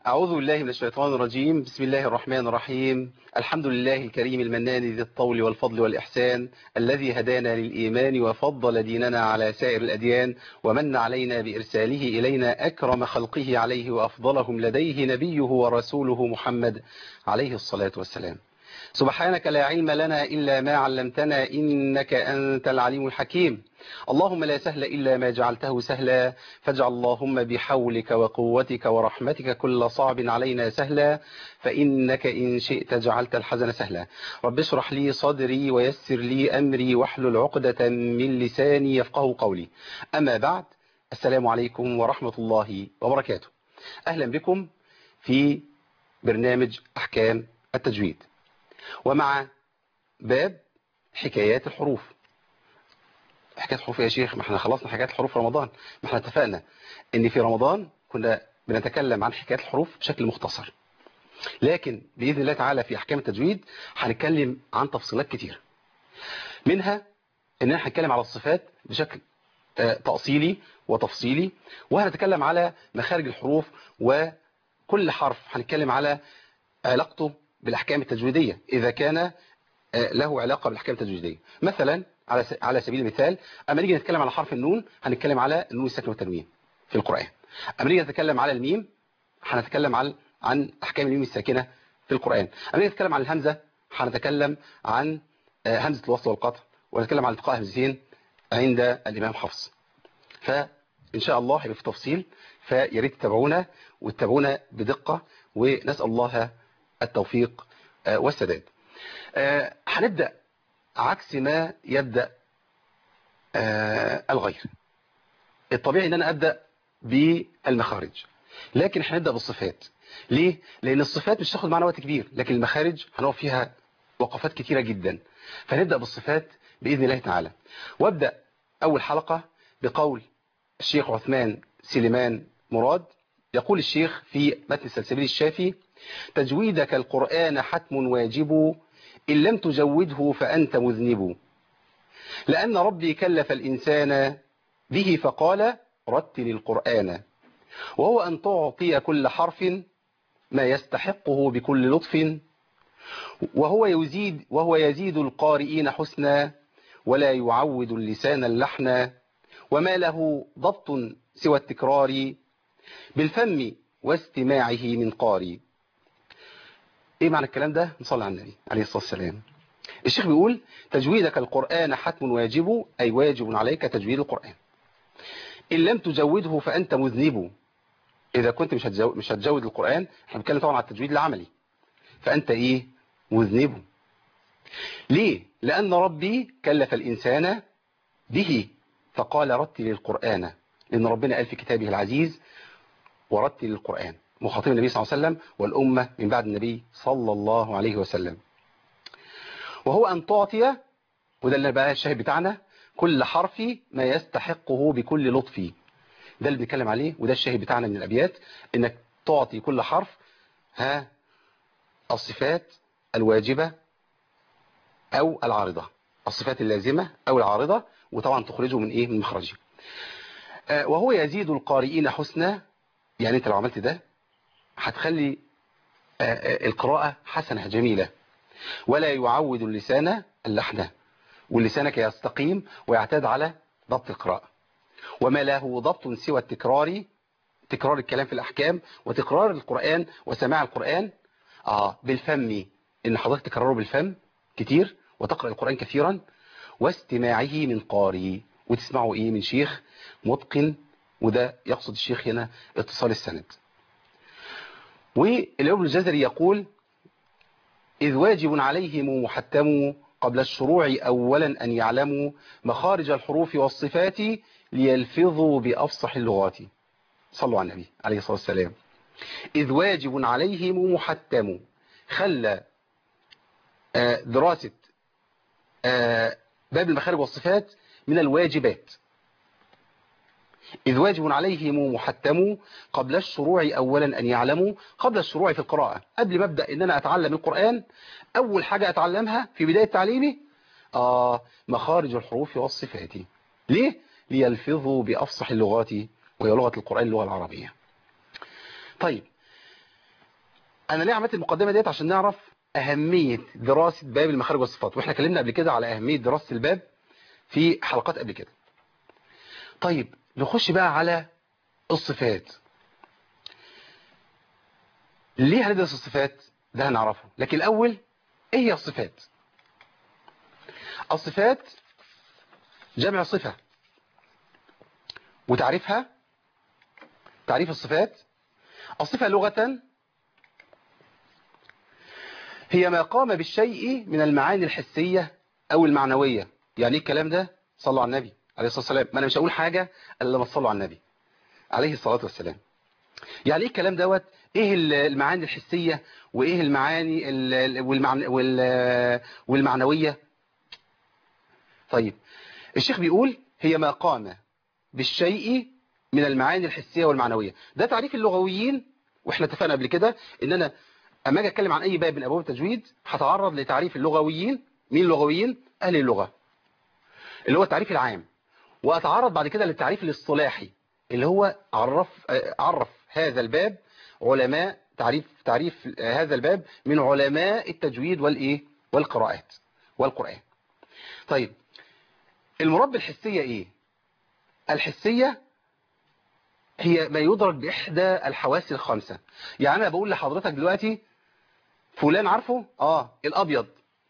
أعوذ بالله من الشيطان الرجيم بسم الله الرحمن الرحيم الحمد لله الكريم المنان ذي الطول والفضل والإحسان الذي هدانا للإيمان وفضل ديننا على سائر الأديان ومن علينا بإرساله إلينا أكرم خلقه عليه وأفضلهم لديه نبيه ورسوله محمد عليه الصلاة والسلام سبحانك لا علم لنا إلا ما علمتنا إنك أنت العليم الحكيم اللهم لا سهل إلا ما جعلته سهلا فاجعل اللهم بحولك وقوتك ورحمتك كل صعب علينا سهلا فإنك إن شئت جعلت الحزن سهلا رب اشرح لي صدري ويسر لي أمري واحلل عقدة من لساني يفقه قولي أما بعد السلام عليكم ورحمة الله وبركاته أهلا بكم في برنامج أحكام التجويد ومع باب حكايات الحروف حكايات الحروف يا شيخ ما احنا خلصنا حكايات الحروف في رمضان ما احنا اتفقنا ان في رمضان كنا بنتكلم عن حكايات الحروف بشكل مختصر لكن بإذن الله تعالى في أحكام التجويد هنتكلم عن تفصيلات كتير منها ان احنا هنتكلم على الصفات بشكل تأصيلي وتفصيلي وهنتكلم على مخارج الحروف وكل حرف هنتكلم على علاقته بالأحكام التجويدية إذا كان له علاقة بالأحكام التجويدية مثلا على على سبيل المثال أما نيجي نتكلم على حرف النون هنتكلم على النون الساكنة والتنوين في القرآن أما نيجي نتكلم على الميم هنتكلم عن عن أحكام الميم الساكنة في القرآن أما نيجي نتكلم عن الهمزة هنتكلم عن همزة الوصل والقطع ونتكلم عن التقاء همزتين عند الإمام حفص فإن شاء الله هيبقى في تفصيل فيا ريت تتابعونا وتتابعونا بدقة ونسأل الله التوفيق والسداد هنبدأ عكس ما يبدأ الغير الطبيعي ان انا ابدأ بالمخارج لكن هنبدأ بالصفات ليه؟ لان الصفات مش تاخد معنا وقت كبير لكن المخارج هنقف فيها وقفات كتيرة جدا فنبدأ بالصفات بإذن الله تعالى وابدأ أول حلقة بقول الشيخ عثمان سليمان مراد يقول الشيخ في متن السلسبيل الشافي تجويدك القرآن حتم واجب إن لم تجوده فأنت مذنب لأن ربي كلف الإنسان به فقال رتل القرآن وهو أن تعطي كل حرف ما يستحقه بكل لطف وهو يزيد وهو يزيد القارئين حسنا ولا يعود اللسان اللحنا وما له ضبط سوى التكرار بالفم واستماعه من قاري ايه معنى الكلام ده نصلي على النبي عليه الصلاة والسلام الشيخ بيقول تجويدك القرآن حتم واجب أي واجب عليك تجويد القرآن إن لم تجوده فأنت مذنب إذا كنت مش هتجود, مش هتجود القرآن احنا بنتكلم طبعا على التجويد العملي فأنت إيه مذنب ليه لأن ربي كلف الإنسان به فقال رتل القرآن لأن ربنا قال في كتابه العزيز ورتل القرآن مخاطب النبي صلى الله عليه وسلم والأمة من بعد النبي صلى الله عليه وسلم وهو أن تعطي وده اللي بقى الشاهد بتاعنا كل حرف ما يستحقه بكل لطف ده اللي بنتكلم عليه وده الشاهد بتاعنا من الأبيات إنك تعطي كل حرف ها الصفات الواجبة أو العارضة الصفات اللازمة أو العارضة وطبعا تخرجه من إيه من مخرجه آه وهو يزيد القارئين حسنا يعني انت لو عملت ده هتخلي القراءة حسنة جميلة ولا يعود اللسان اللحنة ولسانك يستقيم ويعتاد على ضبط القراءة وما له ضبط سوى التكرار تكرار الكلام في الأحكام وتكرار القرآن وسماع القرآن آه بالفم إن حضرتك تكرره بالفم كتير وتقرأ القرآن كثيرا واستماعه من قاري وتسمعه إيه من شيخ متقن وده يقصد الشيخ هنا اتصال السند والابن الجزري يقول إذ واجب عليهم محتم قبل الشروع أولا أن يعلموا مخارج الحروف والصفات ليلفظوا بأفصح اللغات صلوا على النبي عليه الصلاة والسلام إذ واجب عليهم محتم خلى دراسة باب المخارج والصفات من الواجبات إذ واجب عليهم محتم قبل الشروع أولا أن يعلموا قبل الشروع في القراءة قبل ما أبدأ أن أنا أتعلم القرآن أول حاجة أتعلمها في بداية تعليمي آه مخارج الحروف والصفات ليه؟ ليلفظوا بأفصح اللغات وهي لغة القرآن اللغة العربية طيب انا ليه عملت المقدمه ديت عشان نعرف اهميه دراسه باب المخارج والصفات واحنا اتكلمنا قبل كده على اهميه دراسه الباب في حلقات قبل كده طيب نخش بقى على الصفات ليه هندرس الصفات ده هنعرفه لكن الاول ايه هي الصفات الصفات جمع صفة وتعريفها تعريف الصفات الصفة لغة هي ما قام بالشيء من المعاني الحسية أو المعنوية يعني ايه الكلام ده صلوا على النبي عليه الصلاة والسلام ما أنا مش هقول حاجة إلا لما تصلوا على النبي عليه الصلاة والسلام يعني ايه الكلام دوت ايه المعاني الحسية وايه المعاني والمعن... وال... والمعنوية طيب الشيخ بيقول هي ما قام بالشيء من المعاني الحسية والمعنوية ده تعريف اللغويين واحنا اتفقنا قبل كده ان انا اما اجي اتكلم عن اي باب من ابواب التجويد هتعرض لتعريف اللغويين مين اللغويين اهل اللغة اللي هو التعريف العام واتعرض بعد كده للتعريف الاصطلاحي اللي هو عرف عرف هذا الباب علماء تعريف تعريف هذا الباب من علماء التجويد والايه والقراءات والقرآن طيب المراد بالحسية ايه الحسية هي ما يدرك بإحدى الحواس الخمسة يعني أنا بقول لحضرتك دلوقتي فلان عارفه اه الأبيض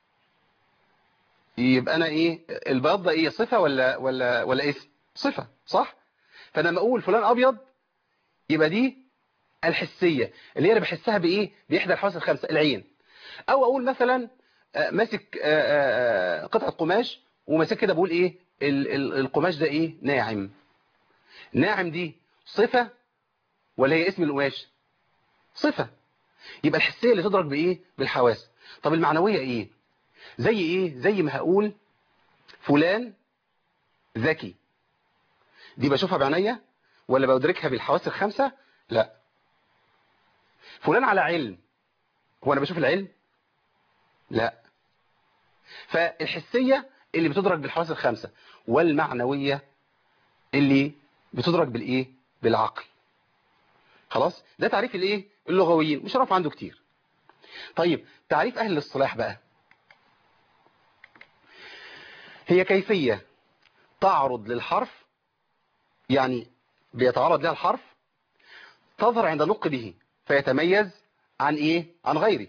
يبقى أنا ايه البياض ده ايه صفة ولا ولا ولا اسم صفة صح فانا لما اقول فلان ابيض يبقى دي الحسية اللي هي انا بحسها بايه باحدى الحواس الخمسة العين او اقول مثلا ماسك قطعة قماش وماسك كده بقول ايه القماش ده ايه ناعم ناعم دي صفة ولا هي اسم القماش صفة يبقى الحسية اللي تدرك بايه بالحواس طب المعنوية ايه زي ايه زي ما هقول فلان ذكي دي بشوفها بعينيا ولا بدركها بالحواس الخمسة لا فلان على علم هو انا بشوف العلم لا فالحسية اللي بتدرك بالحواس الخمسة والمعنوية اللي بتدرك بالايه بالعقل خلاص ده تعريف الايه اللغويين مش عارف عنده كتير طيب تعريف اهل الاصطلاح بقى هي كيفية تعرض للحرف يعني بيتعرض لها الحرف تظهر عند نطق به فيتميز عن ايه عن غيره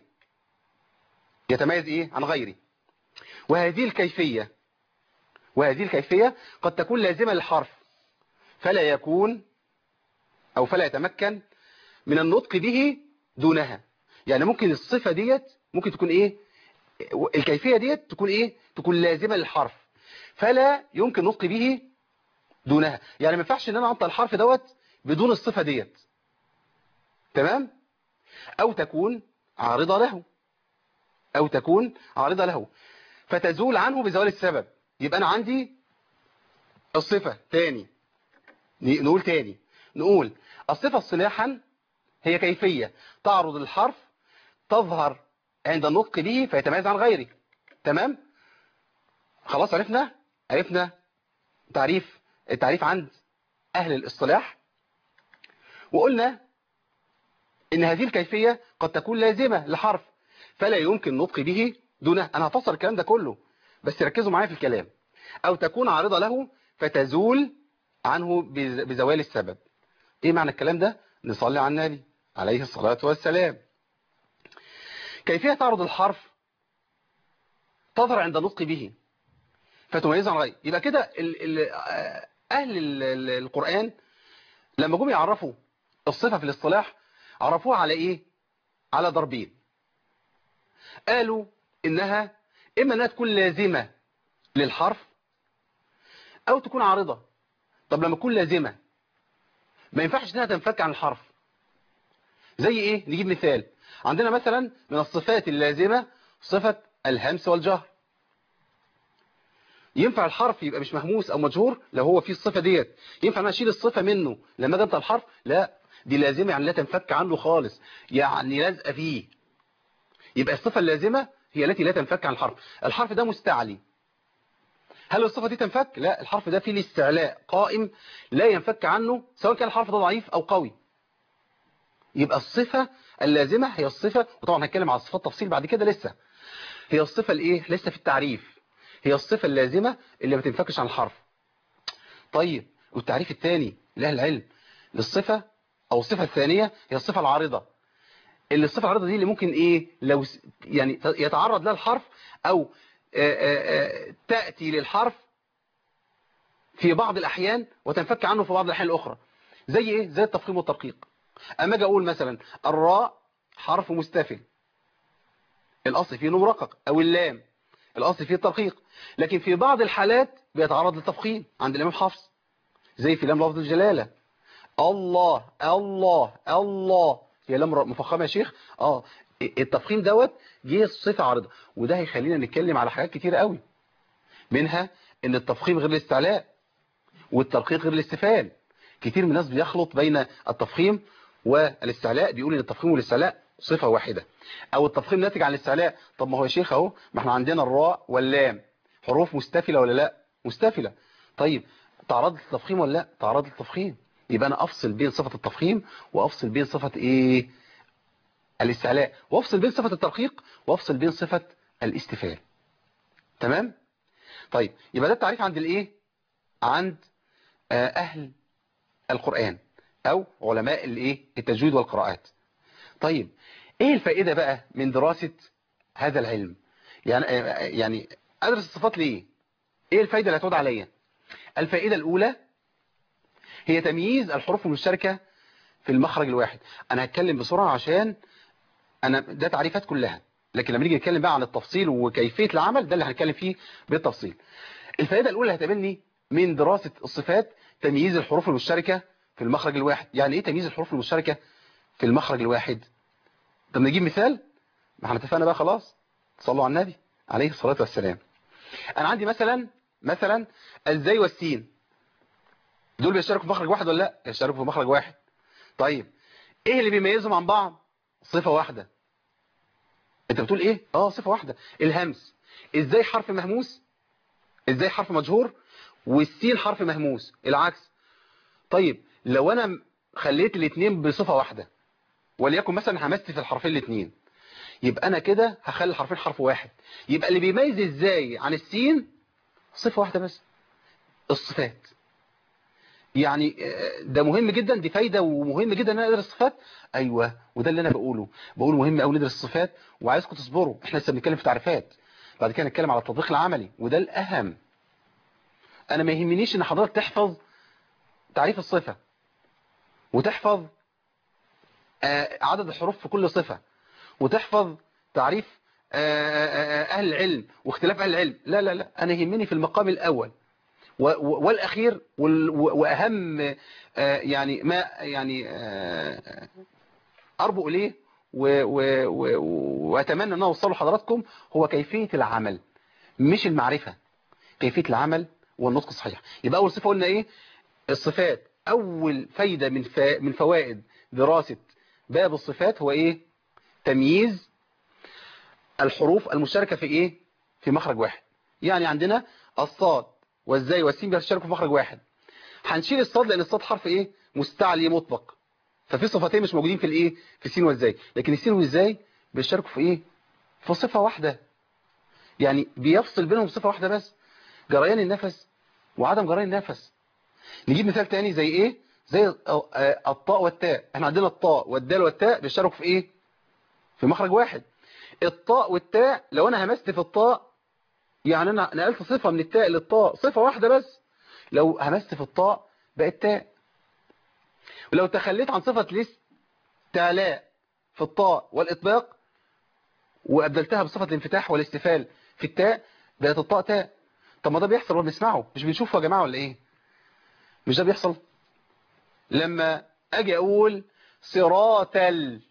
يتميز ايه عن غيره وهذه الكيفية وهذه الكيفية قد تكون لازمة للحرف فلا يكون او فلا يتمكن من النطق به دونها يعني ممكن الصفة ديت ممكن تكون ايه الكيفية ديت تكون ايه تكون لازمة للحرف فلا يمكن نطق به دونها يعني ما ينفعش ان انا انطق الحرف دوت بدون الصفة ديت تمام او تكون عارضة له او تكون عارضة له فتزول عنه بزوال السبب يبقى انا عندي الصفة تاني نقول تاني نقول الصفة اصطلاحا هي كيفية تعرض الحرف تظهر عند النطق به فيتميز عن غيره تمام خلاص عرفنا عرفنا تعريف التعريف عند أهل الاصطلاح وقلنا إن هذه الكيفية قد تكون لازمة لحرف فلا يمكن نطق به دونه أنا هفصل الكلام ده كله بس ركزوا معايا في الكلام أو تكون عارضة له فتزول عنه بزوال السبب إيه معنى الكلام ده نصلي على النبي عليه الصلاة والسلام كيفية تعرض الحرف تظهر عند النطق به فتميز عن غيره يبقى كده ال ال أهل ال القرآن لما جم يعرفوا الصفة في الاصطلاح عرفوها على إيه على ضربين قالوا إنها إما أنها تكون لازمة للحرف أو تكون عارضة طب لما تكون لازمة ما ينفعش إنها تنفك عن الحرف زي إيه نجيب مثال عندنا مثلا من الصفات اللازمة صفة الهمس والجهر ينفع الحرف يبقى مش مهموس او مجهور لو هو فيه الصفة ديت ينفع انا اشيل الصفة منه لما اجي انطق الحرف لا دي لازمة يعني لا تنفك عنه خالص يعني لازقه فيه يبقى الصفة اللازمة هي التي لا تنفك عن الحرف الحرف ده مستعلي هل الصفة دي تنفك لا الحرف ده فيه الاستعلاء قائم لا ينفك عنه سواء كان الحرف ده ضعيف او قوي يبقى الصفة اللازمة هي الصفة وطبعا هنتكلم على الصفات تفصيل بعد كده لسه هي الصفة الايه لسه في التعريف هي الصفة اللازمة اللي ما تنفكش عن الحرف طيب والتعريف الثاني لأهل العلم للصفة أو الصفة الثانية هي الصفة العارضة اللي الصفة العارضة دي اللي ممكن إيه لو س- يعني يتعرض لها الحرف أو آآ آآ تأتي للحرف في بعض الأحيان وتنفك عنه في بعض الأحيان الأخرى زي إيه زي التفخيم والترقيق أما أجي أقول مثلا الراء حرف مستفل الأصل فيه نون رقق أو اللام الأصل فيه الترقيق لكن في بعض الحالات بيتعرض للتفخيم عند الإمام حفص زي في لام لفظ الجلالة الله الله الله هي لام مفخمة يا شيخ اه التفخيم دوت جه صفة عارضة وده هيخلينا نتكلم على حاجات كتيرة قوي منها ان التفخيم غير الاستعلاء والترقيق غير الاستفال كتير من الناس بيخلط بين التفخيم والاستعلاء بيقول ان التفخيم والاستعلاء صفة واحدة او التفخيم ناتج عن الاستعلاء طب ما هو يا شيخ اهو ما احنا عندنا الراء واللام حروف مستفلة ولا لا مستفلة طيب تعرض للتفخيم ولا لا تعرض للتفخيم يبقى انا افصل بين صفة التفخيم وافصل بين صفة ايه الاستعلاء وافصل بين صفة الترقيق وافصل بين صفة الاستفال تمام طيب يبقى ده التعريف عند الايه عند آه، اهل القرآن او علماء الايه التجويد والقراءات طيب ايه الفائدة بقى من دراسة هذا العلم يعني آه، يعني ادرس الصفات ليه ايه الفائدة اللي هتعود عليا الفائدة الاولى هي تمييز الحروف المشتركة في المخرج الواحد انا هتكلم بسرعة عشان انا ده تعريفات كلها لكن لما نيجي نتكلم بقى عن التفصيل وكيفية العمل ده اللي هنتكلم فيه بالتفصيل الفائدة الاولى هتقابلني من دراسة الصفات تمييز الحروف المشتركة في المخرج الواحد يعني ايه تمييز الحروف المشتركة في المخرج الواحد طب نجيب مثال ما احنا اتفقنا بقى خلاص صلوا على النبي عليه الصلاة والسلام انا عندي مثلا مثلا الزي والسين دول بيشتركوا في مخرج واحد ولا لا يشتركوا في مخرج واحد طيب ايه اللي بيميزهم عن بعض صفة واحدة انت بتقول ايه اه صفة واحدة الهمس ازاي حرف مهموس ازاي حرف مجهور والسين حرف مهموس العكس طيب لو انا خليت الاثنين بصفة واحدة وليكن مثلا همست في الحرفين الاثنين يبقى انا كده هخلي الحرفين حرف واحد يبقى اللي بيميز ازاي عن السين صفة واحدة بس الصفات يعني آه، ده مهم جدا دي فايدة ومهم جدا ان انا ادرس الصفات ايوه وده اللي انا بقوله بقول مهم قوي ندرس الصفات وعايزكم تصبروا احنا لسه بنتكلم في تعريفات بعد كده نتكلم على التطبيق العملي وده الاهم انا ما يهمنيش ان حضرتك تحفظ تعريف الصفة وتحفظ آه، عدد الحروف في كل صفة وتحفظ تعريف آه، آه، آه، أهل العلم واختلاف أهل العلم لا لا لا أنا يهمني في المقام الأول و- و- والأخير وال- و- وأهم آه، يعني ما يعني آه، أربو إليه و- و- و- وأتمنى أن أوصله لحضراتكم هو كيفية العمل مش المعرفة كيفية العمل والنطق الصحيح يبقى أول صفة قلنا إيه الصفات أول فايدة من فا من فوائد دراسة باب الصفات هو إيه تمييز الحروف المشتركة في إيه في مخرج واحد يعني عندنا الصاد والزاي والسين بيشتركوا في مخرج واحد هنشيل الصاد لأن الصاد حرف إيه مستعلي مطلق ففي صفتين مش موجودين في الإيه في السين والزاي لكن السين والزاي بيشتركوا في إيه في صفة واحدة يعني بيفصل بينهم صفة واحدة بس جريان النفس وعدم جريان النفس نجيب مثال تاني زي ايه زي الطاء والتاء احنا عندنا الطاء والدال والتاء بيشتركوا في ايه في مخرج واحد الطاء والتاء لو انا همست في الطاء يعني انا نقلت صفة من التاء للطاء صفة واحدة بس لو همست في الطاء بقت تاء ولو تخليت عن صفة الاستعلاء في الطاء والإطباق وأبدلتها بصفة الانفتاح والاستفال في التاء بقت الطاء تاء طب ما ده بيحصل وبنسمعه مش بنشوفه يا جماعة ولا ايه مش ده بيحصل لما اجي اقول صراط ال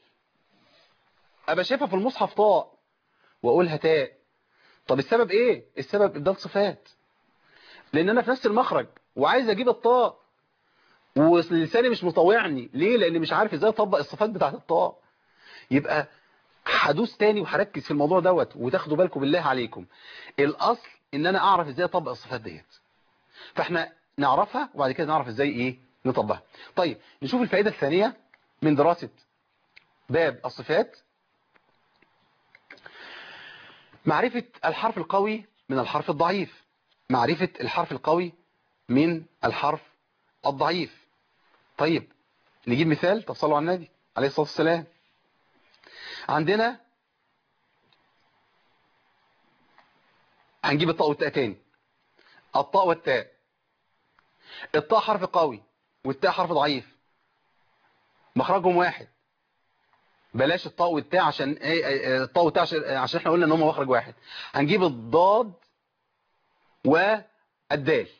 ابقى شايفها في المصحف طاء واقولها تاء طب السبب ايه السبب ابدال صفات لان انا في نفس المخرج وعايز اجيب الطاء ولساني مش مطوعني ليه لان مش عارف ازاي اطبق الصفات بتاعت الطاء يبقى هدوس تاني وهركز في الموضوع دوت وتاخدوا بالكم بالله عليكم الاصل ان انا اعرف ازاي اطبق الصفات ديت فاحنا نعرفها وبعد كده نعرف ازاي ايه نطبقها طيب نشوف الفائدة الثانية من دراسة باب الصفات معرفة الحرف القوي من الحرف الضعيف معرفة الحرف القوي من الحرف الضعيف طيب نجيب مثال تصلوا على النبي عليه الصلاة والسلام عندنا هنجيب الطاء والتاء تاني الطاء والتاء الطاء حرف قوي والتاء حرف ضعيف مخرجهم واحد بلاش الطاء والتاء عشان ايه الطاء والتاء عشان, عشان احنا قلنا ان هم مخرج واحد هنجيب الضاد والدال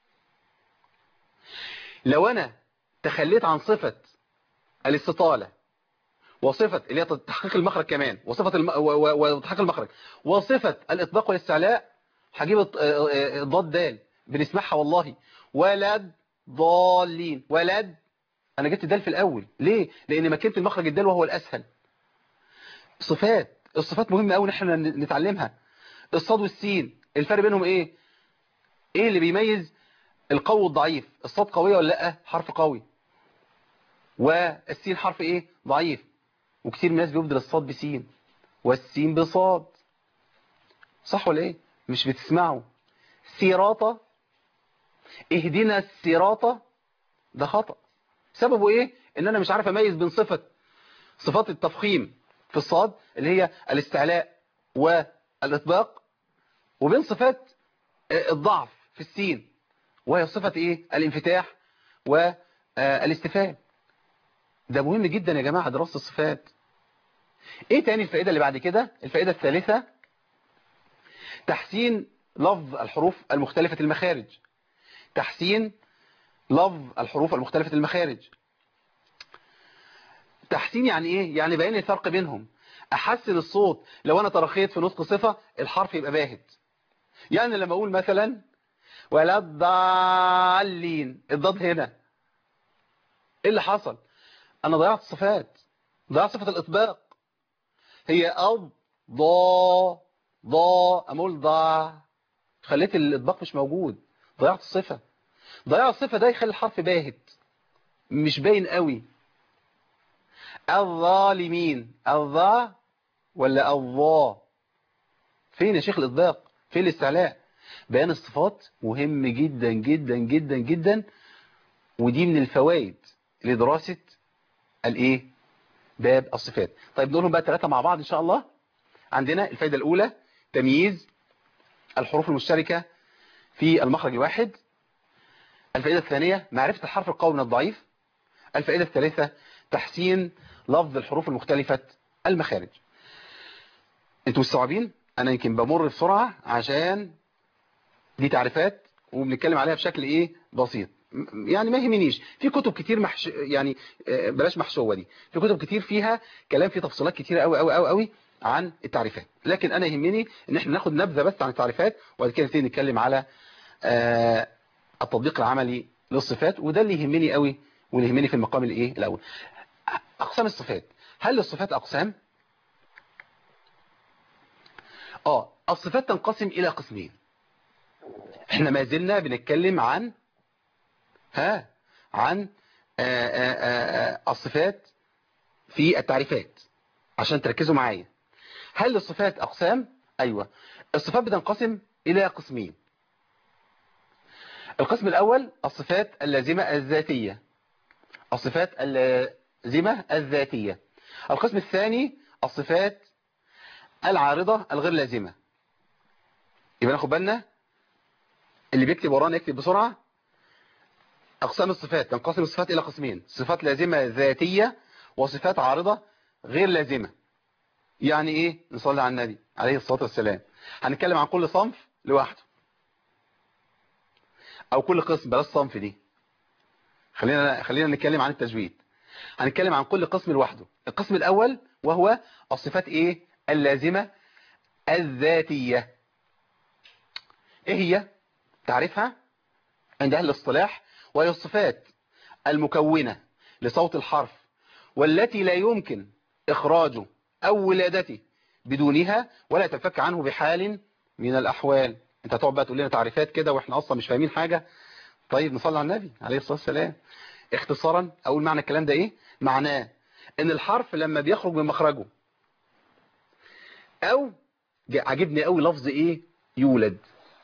لو انا تخليت عن صفة الاستطالة وصفة اللي هي تحقيق المخرج كمان وصفة الم... وتحقيق المخرج وصفة الإطباق والاستعلاء هجيب الضاد دال بنسمعها والله ولد ضالين ولد أنا جبت دال في الأول ليه؟ لأن مكنت المخرج الدال وهو الأسهل صفات الصفات مهمة أوي نحن نتعلمها الصاد والسين الفرق بينهم إيه؟ إيه اللي بيميز القوي والضعيف الصاد قوية ولا لأ؟ حرف قوي والسين حرف إيه؟ ضعيف وكتير من الناس بيبدل الصاد بسين والسين بصاد صح ولا ايه مش بتسمعوا سيراطة اهدنا السيراطة ده خطأ سببه ايه ان انا مش عارف اميز بين صفة صفات التفخيم في الصاد اللي هي الاستعلاء والاطباق وبين صفات الضعف في السين وهي صفة ايه الانفتاح والاستفهام ده مهم جدا يا جماعة دراسة الصفات ايه تاني الفائدة اللي بعد كده الفائدة الثالثة تحسين لفظ الحروف المختلفة المخارج تحسين لفظ الحروف المختلفة المخارج تحسين يعني ايه يعني بيان الفرق بينهم احسن الصوت لو انا ترخيت في نطق صفة الحرف يبقى باهت يعني لما اقول مثلا ولا الضالين الضاد هنا ايه اللي حصل انا ضيعت الصفات ضيعت صفة الاطباق هي أض ضا ضا أقول ضا خليت الاطباق مش موجود ضيعت الصفة ضياع الصفة ده يخلي الحرف باهت مش باين قوي الظالمين الظا ولا الظا فين يا شيخ الاطباق فين الاستعلاء بيان الصفات مهم جدا جدا جدا جدا ودي من الفوائد لدراسة الايه باب الصفات طيب نقولهم بقى ثلاثة مع بعض ان شاء الله عندنا الفائدة الاولى تمييز الحروف المشتركة في المخرج الواحد الفائدة الثانية معرفة الحرف القوي من الضعيف الفائدة الثالثة تحسين لفظ الحروف المختلفة المخارج انتوا مستوعبين انا يمكن بمر بسرعة عشان دي تعريفات وبنتكلم عليها بشكل ايه بسيط يعني ما يهمنيش في كتب كتير محش يعني بلاش محشوه دي في كتب كتير فيها كلام فيه تفصيلات كتير قوي قوي قوي قوي عن التعريفات لكن انا يهمني ان احنا ناخد نبذه بس عن التعريفات وبعد كده نبتدي نتكلم على التطبيق العملي للصفات وده اللي يهمني قوي واللي يهمني في المقام الايه الاول اقسام الصفات هل الصفات اقسام اه الصفات تنقسم الى قسمين احنا ما زلنا بنتكلم عن ها عن آآ آآ الصفات في التعريفات عشان تركزوا معايا هل الصفات أقسام؟ أيوة الصفات بتنقسم إلى قسمين القسم الأول الصفات اللازمة الذاتية الصفات اللازمة الذاتية القسم الثاني الصفات العارضة الغير لازمة يبقى ناخد بالنا اللي بيكتب ورانا يكتب بسرعة أقسام الصفات تنقسم الصفات إلى قسمين صفات لازمة ذاتية وصفات عارضة غير لازمة يعني إيه نصلي على النبي عليه الصلاة والسلام هنتكلم عن كل صنف لوحده أو كل قسم بلاش صنف دي خلينا خلينا نتكلم عن التجويد هنتكلم عن كل قسم لوحده القسم الأول وهو الصفات إيه اللازمة الذاتية إيه هي تعرفها عند أهل الاصطلاح وهي الصفات المكونة لصوت الحرف والتي لا يمكن إخراجه أو ولادته بدونها ولا تنفك عنه بحال من الأحوال انت هتقعد بقى تقول لنا تعريفات كده واحنا اصلا مش فاهمين حاجة طيب نصلي على النبي عليه الصلاة والسلام اختصارا اقول معنى الكلام ده ايه معناه ان الحرف لما بيخرج من مخرجه او جا- عجبني قوي لفظ ايه يولد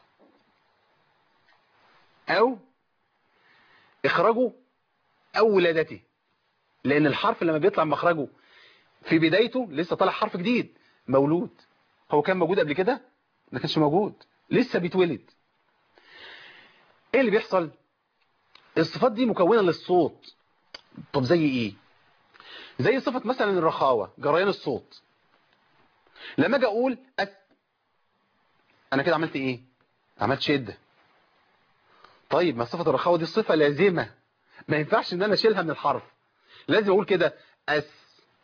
او اخراجه او ولادته لان الحرف لما بيطلع من مخرجه في بدايته لسه طالع حرف جديد مولود هو كان موجود قبل كده ما كانش موجود لسه بيتولد ايه اللي بيحصل الصفات دي مكونة للصوت طب زي ايه زي صفة مثلا الرخاوة جريان الصوت لما اجي اقول أت انا كده عملت ايه عملت شدة طيب ما صفة الرخاوة دي صفة لازمة ما ينفعش ان انا اشيلها من الحرف لازم اقول كده اس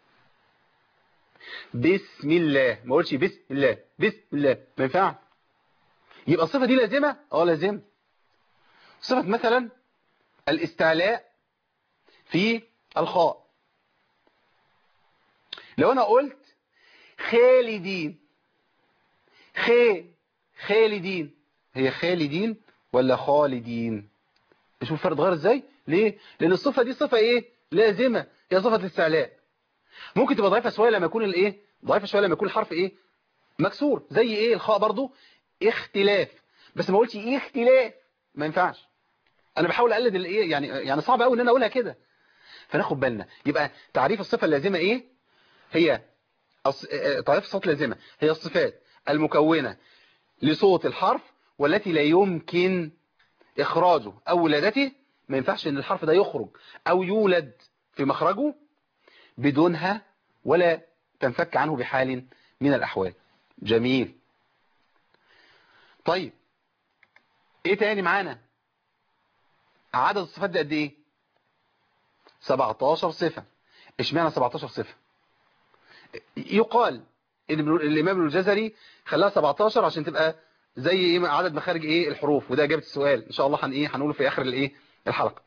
بسم الله ما اقولش بسم الله بسم الله ما ينفعش يبقى الصفة دي لازمة اه لازمة صفة مثلا الاستعلاء في الخاء لو انا قلت خالدين خي خالدين هي خالدين ولا خالدين شوف الفرق اتغير ازاي ليه لان الصفة دي صفة ايه لازمة هي صفة الاستعلاء ممكن تبقى ضعيفة شوية لما يكون الايه ضعيفة شوية لما يكون الحرف ايه مكسور زي ايه الخاء برضو اختلاف بس ما قلتش ايه اختلاف ما ينفعش انا بحاول اقلد الايه يعني يعني صعب قوي ان انا اقولها كده فناخد بالنا يبقى تعريف الصفة اللازمة ايه هي الص- آه، تعريف الصفات اللازمة هي الصفات المكونة لصوت الحرف والتي لا يمكن اخراجه او ولادته ما ينفعش ان الحرف ده يخرج او يولد في مخرجه بدونها ولا تنفك عنه بحال من الاحوال جميل طيب ايه تاني معانا عدد الصفات ده قد ايه 17 صفة اشمعنى 17 صفة يقال ان ابن- الامام ابن الجزري خلاها 17 عشان تبقى زي ايه عدد مخارج ايه الحروف وده اجابه السؤال ان شاء الله هن ايه هنقوله في اخر الايه الحلقه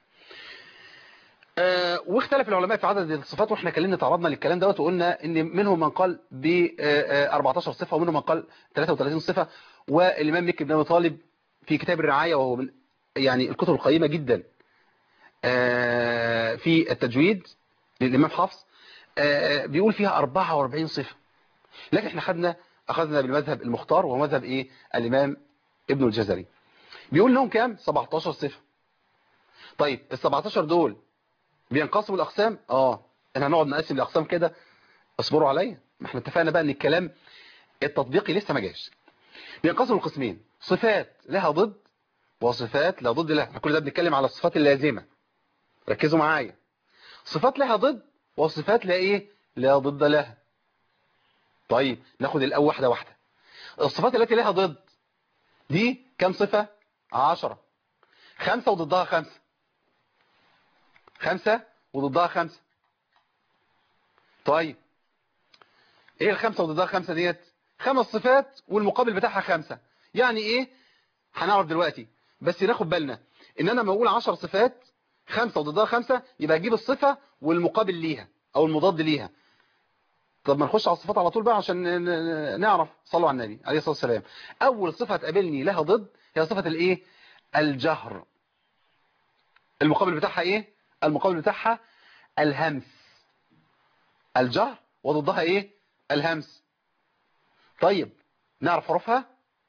آه واختلف العلماء في عدد الصفات واحنا كلمنا تعرضنا للكلام دوت وقلنا ان منهم من قال ب 14 صفه ومنهم من قال 33 صفه والامام مكي بن ابي طالب في كتاب الرعايه وهو من يعني الكتب القيمه جدا آه في التجويد للامام حفص آه بيقول فيها 44 صفه لكن احنا خدنا اخذنا بالمذهب المختار وهو مذهب ايه الامام ابن الجزري بيقول لهم كام 17 صفه طيب ال 17 دول بينقسموا الاقسام اه احنا هنقعد نقسم الاقسام كده اصبروا عليا ما احنا اتفقنا بقى ان الكلام التطبيقي لسه ما جاش بينقسموا لقسمين صفات لها ضد وصفات لا ضد لها احنا كل ده بنتكلم على الصفات اللازمه ركزوا معايا صفات لها ضد وصفات لا ايه لا ضد لها طيب ناخد الاول واحده واحده الصفات التي لها ضد دي كم صفه عشرة خمسة وضدها خمسة خمسة وضدها خمسة طيب ايه الخمسة وضدها خمسة ديت خمس صفات والمقابل بتاعها خمسة يعني ايه هنعرف دلوقتي بس ناخد بالنا ان انا لما اقول عشر صفات خمسة وضدها خمسة يبقى اجيب الصفة والمقابل ليها او المضاد ليها طب ما نخش على الصفات على طول بقى عشان ن- ن- نعرف صلوا على النبي عليه الصلاة والسلام اول صفة تقابلني لها ضد هي صفة الايه الجهر المقابل بتاعها ايه المقابل بتاعها الهمس الجهر وضدها ايه الهمس طيب نعرف حروفها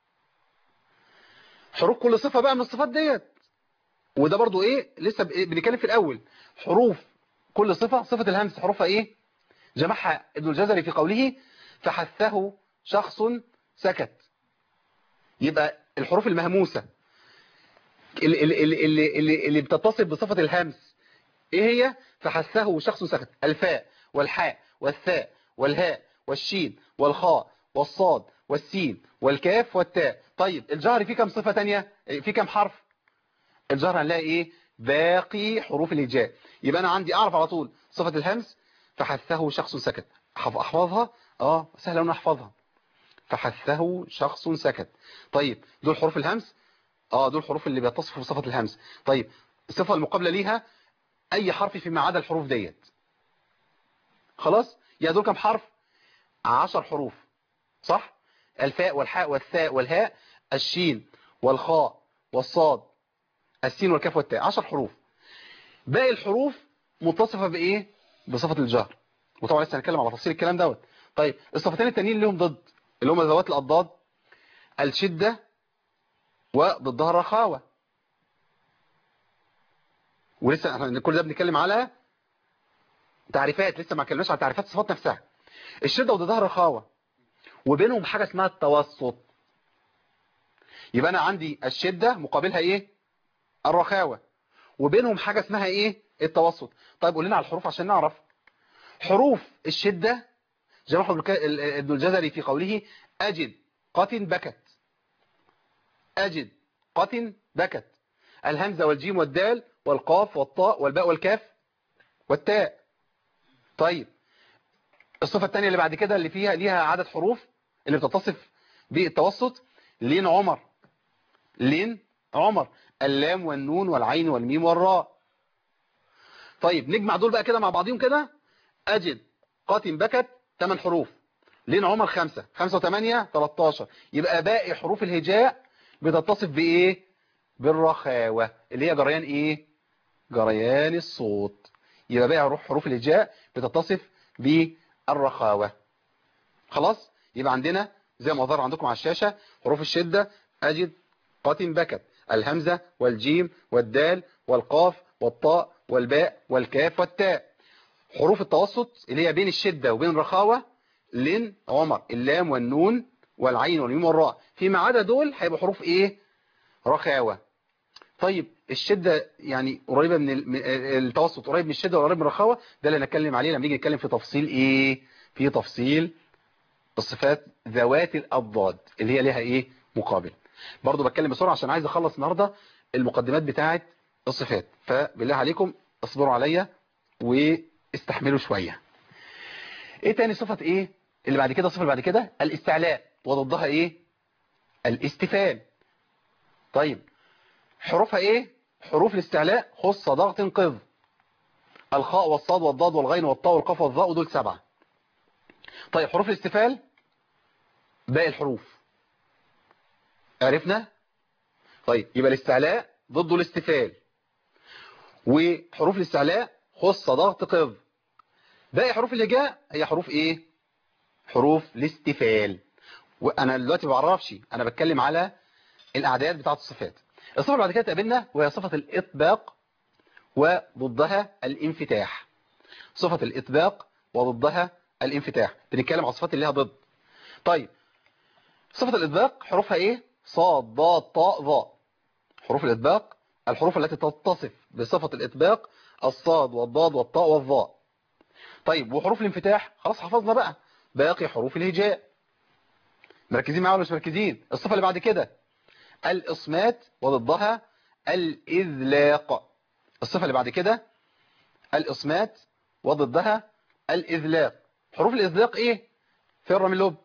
حروف كل صفة بقى من الصفات ديت وده برضو ايه لسه ب- بنتكلم في الاول حروف كل صفة صفة الهمس حروفها ايه جمعها ابن الجزري في قوله فحثه شخص سكت يبقى الحروف المهموسة اللي, اللي, اللي, اللي, اللي بتتصف بصفة الهمس ايه هي فحثه شخص سكت الفاء والحاء والثاء والهاء والشين والخاء والصاد والسين والكاف والتاء طيب الجهر فيه كم صفة تانية فيه كم حرف الجهر هنلاقي ايه باقي حروف الهجاء يبقى انا عندي اعرف على طول صفة الهمس فحثه شخص سكت أحف- احفظها اه سهل ان احفظها فحثه شخص سكت طيب دول حروف الهمس اه دول حروف اللي بيتصفوا بصفة الهمس طيب الصفة المقابلة ليها اي حرف فيما عدا الحروف ديت خلاص يا دول كم حرف عشر حروف صح الفاء والحاء والثاء والهاء الشين والخاء والصاد السين والكاف والتاء عشر حروف باقي الحروف متصفة بايه بصفة الجهر وطبعا لسه هنتكلم على تفصيل الكلام دوت طيب الصفتين التانيين اللي هم ضد اللي هم ذوات الاضداد الشده وضدها الرخاوه ولسه احنا كل ده بنتكلم على تعريفات لسه ما اتكلمناش على تعريفات الصفات نفسها الشده وضدها الرخاوه وبينهم حاجه اسمها التوسط يبقى انا عندي الشده مقابلها ايه الرخاوه وبينهم حاجه اسمها ايه التوسط طيب قول لنا على الحروف عشان نعرف حروف الشده جمعه ابن الجزري في قوله اجد قط بكت اجد قط بكت الهمزه والجيم والدال والقاف والطاء والباء والكاف والتاء طيب الصفة الثانية اللي بعد كده اللي فيها ليها عدد حروف اللي بتتصف بالتوسط لين عمر لين عمر اللام والنون والعين والميم والراء طيب نجمع دول بقى كده مع بعضهم كده أجد قاتم بكت 8 حروف لين عمر 5 5 و8 13 يبقى باقي حروف الهجاء بتتصف بإيه بالرخاوة اللي هي جريان إيه جريان الصوت يبقى باقي حروف الهجاء بتتصف بالرخاوة خلاص يبقى عندنا زي ما ظهر عندكم على الشاشة حروف الشدة أجد قاتم بكت الهمزة والجيم والدال والقاف والطاء والباء والكاف والتاء حروف التوسط اللي هي بين الشدة وبين الرخاوة لن عمر اللام والنون والعين والميم والراء فيما عدا دول هيبقوا حروف ايه رخاوة طيب الشدة يعني قريبة من التوسط قريب من الشدة وقريب من الرخاوة ده اللي هنتكلم عليه لما نيجي نتكلم في تفصيل ايه في تفصيل الصفات ذوات الأضداد اللي هي لها ايه مقابل برضو بتكلم بسرعة عشان عايز اخلص النهاردة المقدمات بتاعة الصفات فبالله عليكم اصبروا عليا واستحملوا شوية ايه تاني صفة ايه اللي بعد كده الصفة اللي بعد كده الاستعلاء وضدها ايه الاستفال طيب حروفها ايه حروف الاستعلاء خص ضغط قذ الخاء والصاد والضاد والغين والطاء والقاف والظاء ودول سبعة طيب حروف الاستفال باقي الحروف عرفنا طيب يبقى الاستعلاء ضده الاستفال وحروف الاستعلاء خص ضغط قذ باقي حروف الهجاء هي حروف ايه حروف الاستفال وانا دلوقتي ما بعرفش انا بتكلم على الاعداد بتاعه الصفات الصفه اللي بعد كده تقابلنا وهي صفه الاطباق وضدها الانفتاح صفه الاطباق وضدها الانفتاح بنتكلم على الصفات اللي لها ضد طيب صفه الاطباق حروفها ايه صاد ضاد طاء ظاء حروف الاطباق الحروف التي تتصف بصفه الاطباق الصاد والضاد والطاء والظاء طيب وحروف الانفتاح خلاص حفظنا بقى باقي حروف الهجاء مركزين معايا ولا مش مركزين الصفه اللي بعد كده الإصمات وضدها الإذلاق الصفة اللي بعد كده الإصمات وضدها الإذلاق حروف الإذلاق إيه فر من لب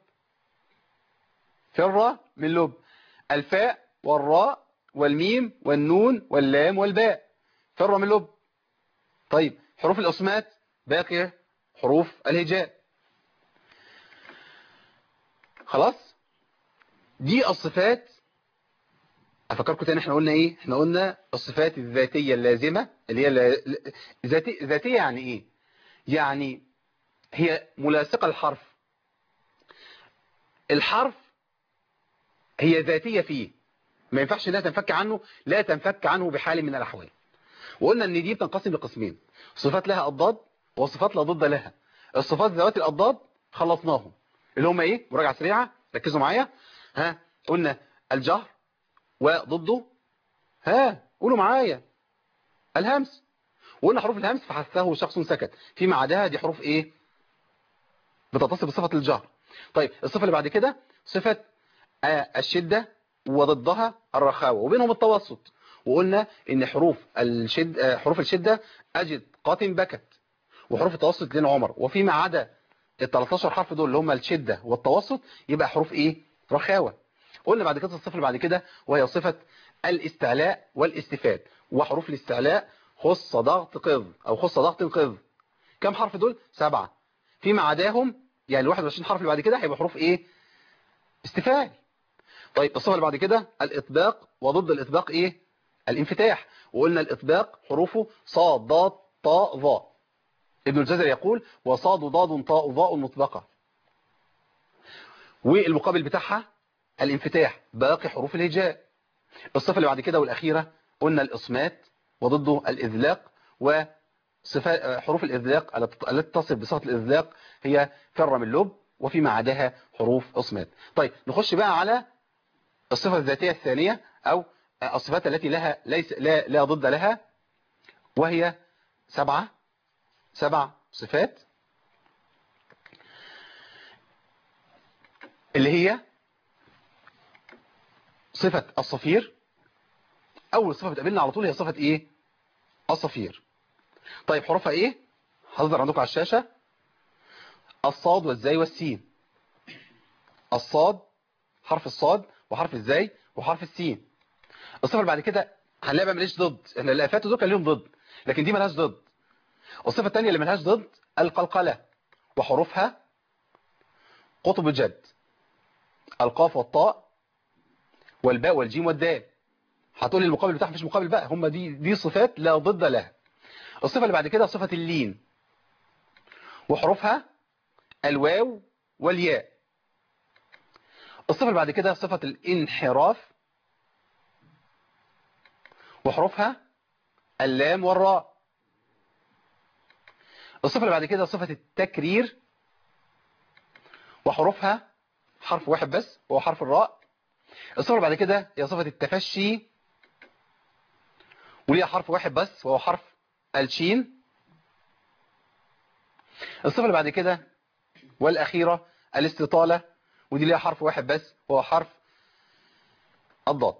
فر من لب الفاء والراء والميم والنون واللام والباء فر من لب طيب حروف الإصمات باقي حروف الهجاء خلاص دي الصفات افكركم تاني احنا قلنا ايه احنا قلنا الصفات الذاتية اللازمة اللي هي ذاتي ذاتية يعني ايه يعني هي ملاصقة للحرف الحرف هي ذاتية فيه ما ينفعش انها تنفك عنه لا تنفك عنه بحال من الاحوال وقلنا ان دي بتنقسم لقسمين صفات لها اضداد وصفات لا ضد لها الصفات ذوات الاضداد خلصناهم اللي هم ايه مراجعة سريعة ركزوا معايا ها قلنا الجهر وضده ها قولوا معايا الهمس وقلنا حروف الهمس فحثه شخص سكت فيما عداها دي حروف ايه بتتصف بصفة الجهر طيب الصفة اللي بعد كده صفة الشدة وضدها الرخاوة وبينهم التوسط وقلنا ان حروف الشد حروف الشدة اجد قاتم بكت وحروف التوسط لين عمر وفيما عدا ال 13 حرف دول اللي هم الشدة والتوسط يبقى حروف ايه رخاوة قلنا بعد كده الصفة اللي بعد كده وهي صفة الاستعلاء والاستفاد وحروف الاستعلاء خص ضغط قذ او خص ضغط قذ كم حرف دول سبعة فيما عداهم يعني ال 21 حرف اللي بعد كده هيبقى حروف ايه استفال طيب الصفة اللي بعد كده الاطباق وضد الاطباق ايه الانفتاح وقلنا الاطباق حروفه صاد ضاد طاء ظاء ابن الجزري يقول وصاد ضاد طاء ضاء مطبقة والمقابل بتاعها الانفتاح باقي حروف الهجاء الصفة اللي بعد كده والأخيرة قلنا الإصمات وضده الإذلاق وحروف الإذلاق التي تصف بصفة الإذلاق هي فر من لب وفيما عداها حروف إصمات طيب نخش بقى على الصفة الذاتية الثانية أو الصفات التي لها ليس لا, لا ضد لها وهي سبعة سبع صفات اللي هي صفة الصفير أول صفة بتقابلنا على طول هي صفة إيه الصفير طيب حروفها إيه هظهر عندكم على الشاشة الصاد والزاي والسين الصاد حرف الصاد وحرف الزاي وحرف السين الصفة اللي بعد كده هنلاقي بقى ماليش ضد احنا اللي فاتوا دول كان ليهم ضد لكن دي مالهاش ضد الصفة الثانية اللي مالهاش ضد القلقلة وحروفها قطب الجد القاف والطاء والباء والجيم والدال هتقول لي المقابل بتاعها مفيش مقابل بقى هم دي دي صفات لا ضد لها الصفة اللي بعد كده صفة اللين وحروفها الواو والياء الصفة اللي بعد كده صفة الانحراف وحروفها اللام والراء الصفة اللي بعد كده صفة التكرير وحروفها حرف واحد بس وهو حرف الراء الصفة اللي بعد كده هي صفة التفشي وليها حرف واحد بس وهو حرف الشين الصفة اللي بعد كده والأخيرة الاستطالة ودي ليها حرف واحد بس وهو حرف الضاد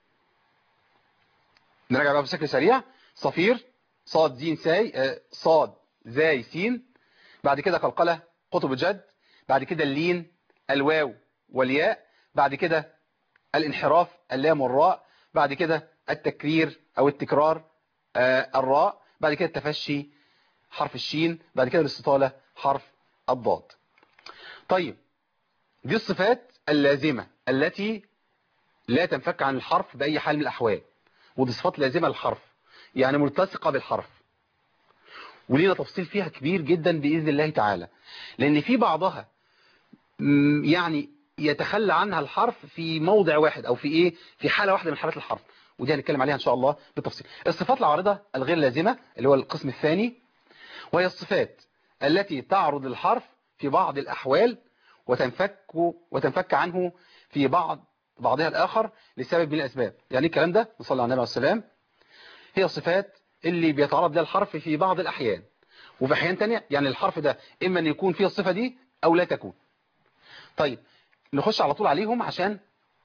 نراجع بقى بشكل سريع صفير صاد زين ساي صاد زاي سين بعد كده قلقلة قطب جد بعد كده اللين الواو والياء بعد كده الانحراف اللام والراء بعد كده التكرير او التكرار آه الراء بعد كده التفشي حرف الشين بعد كده الاستطالة حرف الضاد طيب دي الصفات اللازمة التي لا تنفك عن الحرف بأي حال من الأحوال ودي صفات لازمة للحرف يعني ملتصقة بالحرف ولينا تفصيل فيها كبير جدا بإذن الله تعالى لأن في بعضها يعني يتخلى عنها الحرف في موضع واحد أو في إيه في حالة واحدة من حالات الحرف ودي هنتكلم عليها إن شاء الله بالتفصيل الصفات العارضة الغير لازمة اللي هو القسم الثاني وهي الصفات التي تعرض الحرف في بعض الأحوال وتنفك وتنفك عنه في بعض بعضها الآخر لسبب من الأسباب يعني الكلام ده نصلي على النبي عليه السلام هي الصفات اللي بيتعرض لها الحرف في بعض الأحيان وفي أحيان تانية يعني الحرف ده إما أن يكون فيه الصفة دي أو لا تكون طيب نخش على طول عليهم عشان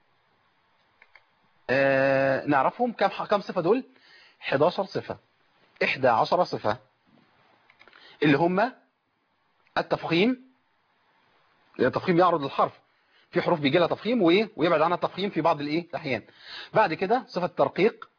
آه نعرفهم كم كم صفة دول 11 صفة 11 صفة اللي هم التفخيم التفخيم يعرض الحرف في حروف بيجي لها تفخيم وايه ويبعد عنها التفخيم في بعض الايه الاحيان بعد كده صفة الترقيق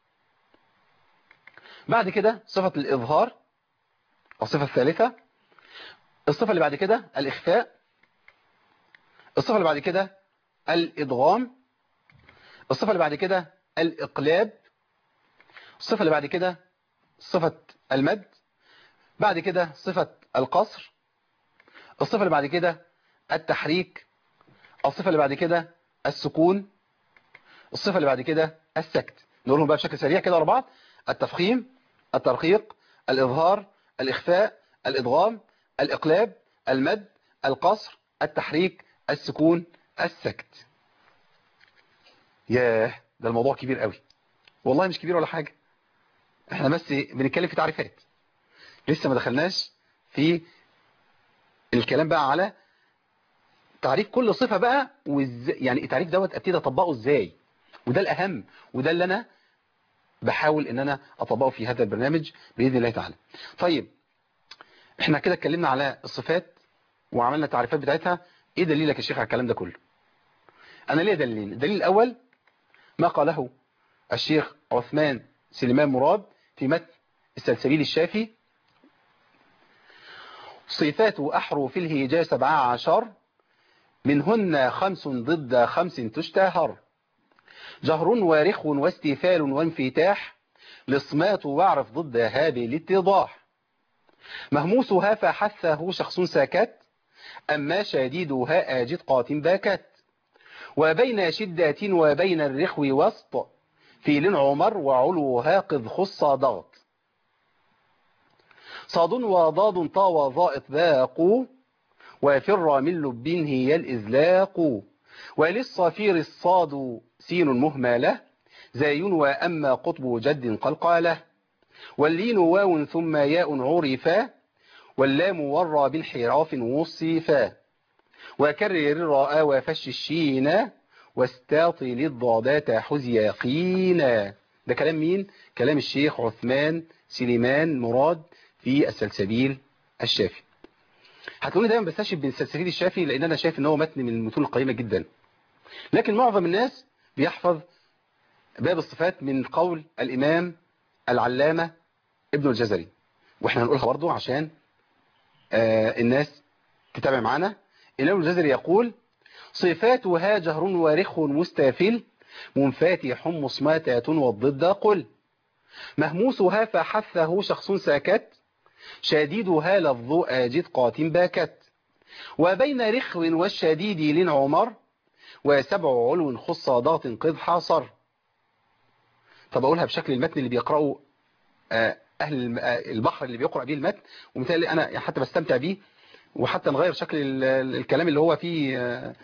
بعد كده صفة الإظهار الصفة الثالثة الصفة اللي بعد كده الإخفاء الصفة اللي بعد كده الإدغام الصفة اللي بعد كده الإقلاب الصفة اللي بعد كده صفة المد بعد كده صفة القصر الصفة اللي بعد كده التحريك الصفة اللي بعد كده السكون الصفة اللي بعد كده السكت نقولهم بقى بشكل سريع كده ورا بعض التفخيم الترقيق الإظهار الإخفاء الإدغام الإقلاب المد القصر التحريك السكون السكت ياه ده الموضوع كبير قوي والله مش كبير ولا حاجة احنا بس بنتكلم في تعريفات لسه ما دخلناش في الكلام بقى على تعريف كل صفة بقى وإزاي يعني التعريف دوت ابتدي اطبقه ازاي وده الاهم وده اللي انا بحاول ان انا اطبقه في هذا البرنامج باذن الله تعالى طيب احنا كده اتكلمنا على الصفات وعملنا التعريفات بتاعتها ايه دليلك يا شيخ على الكلام ده كله انا ليه دليلين الدليل الاول ما قاله الشيخ عثمان سليمان مراد في متن السلسبيل الشافي صفات أحرف الهجاء سبعة عشر منهن خمس ضد خمس تشتهر جهر وارخ واستفال وانفتاح لصمات واعرف ضد هذه الاتضاح مهموسها فحثه شخص ساكت أما شديدها آجد قات باكت وبين شدة وبين الرخو وسط فيل عمر وعلوها قد خص ضغط صاد وضاد طا وظاء إطباق وفر من لب هي الإزلاق وللصفير الصاد سين مهملة زاي وأما قطب جد قلقالة واللين واو ثم ياء عرفا واللام ورى بانحراف وصفا وكرر الراء وفش الشين واستاطل الضادات حزياقينا ده كلام مين؟ كلام الشيخ عثمان سليمان مراد في السلسبيل الشافي هتقولي دايما بستشهد بالسلسبيل الشافي لان انا شايف ان هو متن من المتون القيمه جدا لكن معظم الناس بيحفظ باب الصفات من قول الامام العلامه ابن الجزري واحنا هنقولها برضو عشان آه الناس تتابع معانا الامام الجزري يقول صفاتها جهر وارخ مستافل منفاتح مصماتات والضد قل مهموسها فحثه شخص ساكت شديدها لفظ آجد قات باكت وبين رخو والشديد لن عمر وسبع علو خص ضغط قد حاصر طب أقولها بشكل المتن اللي بيقرأه أهل البحر اللي بيقرأ به المتن ومثالي أنا حتى بستمتع به وحتى نغير شكل الكلام اللي هو فيه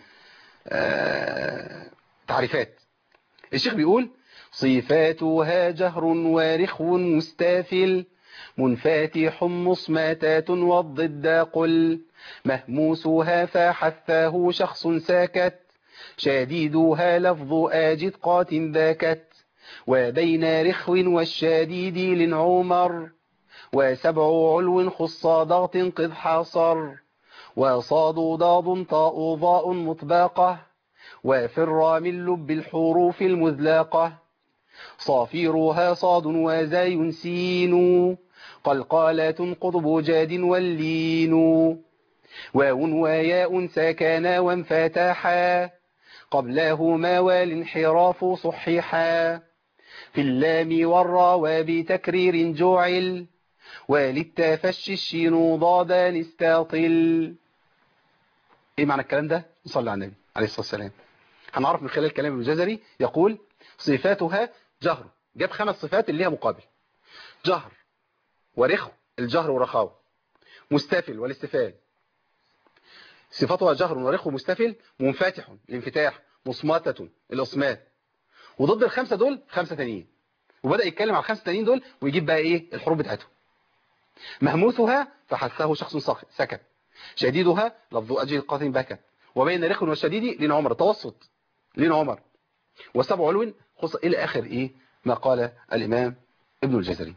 تعريفات الشيخ بيقول صفاتها جهر وارخو مستافل منفاتح مصماتات والضد قل مهموسها فحثاه شخص ساكت شديدها لفظ آجد قات باكت وبين رخو والشديد لنعمر وسبع علو خص ضغط قد حاصر وصاد ضاد طاء ضاء مطباقة وفر من لب الحروف المذلاقة صافيرها صاد وزاي سين قلقالات قطب جاد واللين واو وياء سكنا وانفتحا قبلهما والانحراف صحيحا في اللام والرا وبتكرير جعل وللتفشي الشين ضادا استاطل ايه معنى الكلام ده نصلي على النبي عليه الصلاة والسلام هنعرف من خلال كلام الجزري يقول صفاتها جهر جاب خمس صفات اللي ليها مقابل جهر ورخو الجهر ورخاوة مستفل والاستفال صفاتها جهر ورخو مستفل منفتح الانفتاح مصماتة الأصمات وضد الخمسة دول خمسة تانيين وبدأ يتكلم على الخمسة تانيين دول ويجيب بقى ايه الحروف بتاعتهم مهموسها فحثه شخص سكت شديدها لفظ أجل قاتل بكت وبين رخو والشديد لين عمر توسط لين عمر وسبع علو خص إلى آخر إيه ما قال الإمام ابن الجزري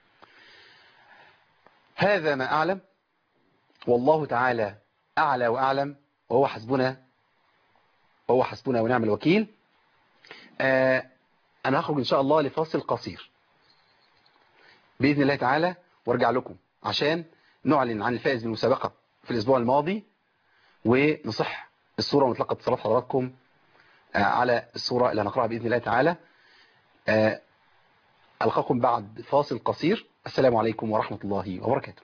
هذا ما أعلم والله تعالى أعلى وأعلم وهو حسبنا وهو حسبنا ونعم الوكيل آه أنا هخرج إن شاء الله لفاصل قصير بإذن الله تعالى وارجع لكم عشان نعلن عن الفائز بالمسابقة في الأسبوع الماضي ونصح الصورة ونتلقى اتصالات حضراتكم آه على الصورة اللي هنقرأها بإذن الله تعالى آه ألقاكم بعد فاصل قصير السلام عليكم ورحمة الله وبركاته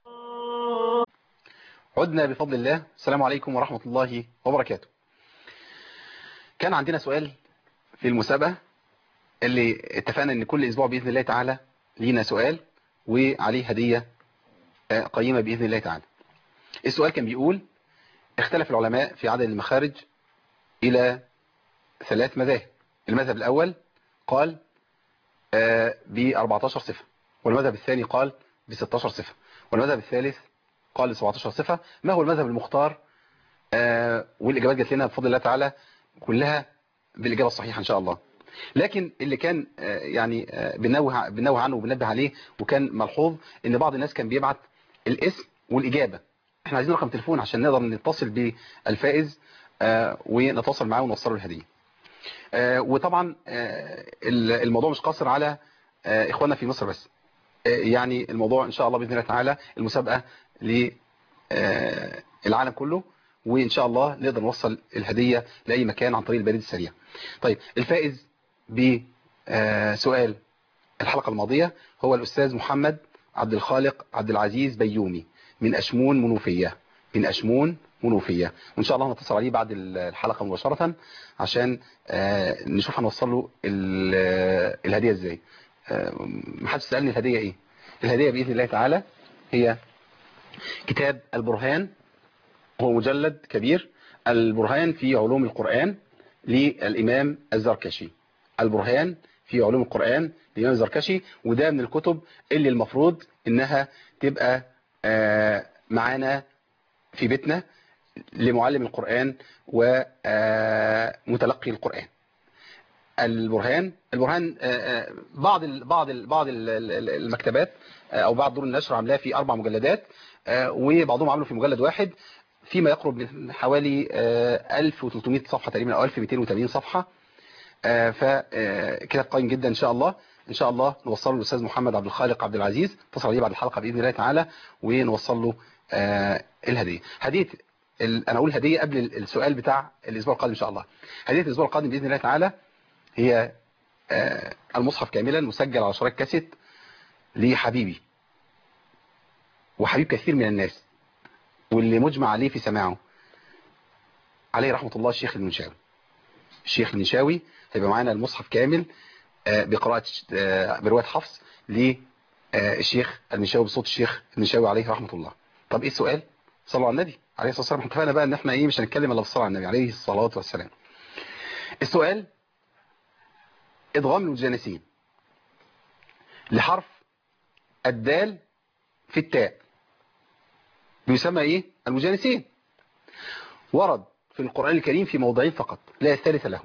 عدنا بفضل الله السلام عليكم ورحمة الله وبركاته كان عندنا سؤال في المسابقة اللي اتفقنا ان كل اسبوع بإذن الله تعالى لينا سؤال وعليه هدية قيمة بإذن الله تعالى السؤال كان بيقول اختلف العلماء في عدد المخارج إلى ثلاث مذاهب المذهب الأول قال ب 14 صفة والمذهب الثاني قال ب 16 صفة والمذهب الثالث قال ب 17 صفة ما هو المذهب المختار والإجابات جات لنا بفضل الله تعالى كلها بالإجابة الصحيحة إن شاء الله لكن اللي كان يعني بنوه بنوه عنه وبنبه عليه وكان ملحوظ ان بعض الناس كان بيبعت الاسم والإجابة احنا عايزين رقم تليفون عشان نقدر نتصل بالفائز ونتواصل معاه ونوصله الهدية وطبعا الموضوع مش قاصر على اخواننا في مصر بس يعني الموضوع ان شاء الله باذن الله تعالى المسابقه للعالم كله وان شاء الله نقدر نوصل الهديه لاي مكان عن طريق البريد السريع طيب الفائز بسؤال الحلقه الماضيه هو الاستاذ محمد عبد الخالق عبد العزيز بيومي من أشمون منوفية من أشمون منوفية وإن شاء الله نتصل عليه بعد الحلقة مباشرة عشان نشوف هنوصل له الهدية ازاي محدش سألني الهدية ايه الهدية بإذن الله تعالى هي كتاب البرهان هو مجلد كبير البرهان في علوم القرآن للإمام الزركشي البرهان في علوم القرآن للإمام الزركشي وده من الكتب اللي المفروض إنها تبقى معانا في بيتنا لمعلم القرآن ومتلقي القرآن البرهان البرهان بعض ال بعض ال بعض المكتبات او بعض دور النشر عاملاه في اربع مجلدات وبعضهم عملوا في مجلد واحد فيما يقرب من حوالي 1300 صفحة تقريبا او 1280 صفحة فكتاب قيم جدا ان شاء الله ان شاء الله نوصله للاستاذ محمد عبد الخالق عبد العزيز اتصل عليه بعد الحلقة باذن الله تعالى ونوصل له الهدية هدية انا اقول هدية قبل السؤال بتاع الاسبوع القادم ان شاء الله هدية الاسبوع القادم باذن الله تعالى هي المصحف كاملا مسجل على شرايط كاسيت لحبيبي وحبيب كثير من الناس واللي مجمع عليه في سماعه عليه رحمة الله الشيخ المنشاوي الشيخ المنشاوي هيبقى معانا المصحف كامل بقراءة برواية حفص للشيخ المنشاوي بصوت الشيخ المنشاوي عليه رحمة الله طب ايه السؤال صلوا على النبي عليه الصلاة والسلام اتفقنا بقى ان احنا ايه مش هنتكلم الا بالصلاة على النبي عليه الصلاة والسلام السؤال ادغام المتجانسين لحرف الدال في التاء بيسمى ايه المجانسين ورد في القرآن الكريم في موضعين فقط لا الثالث له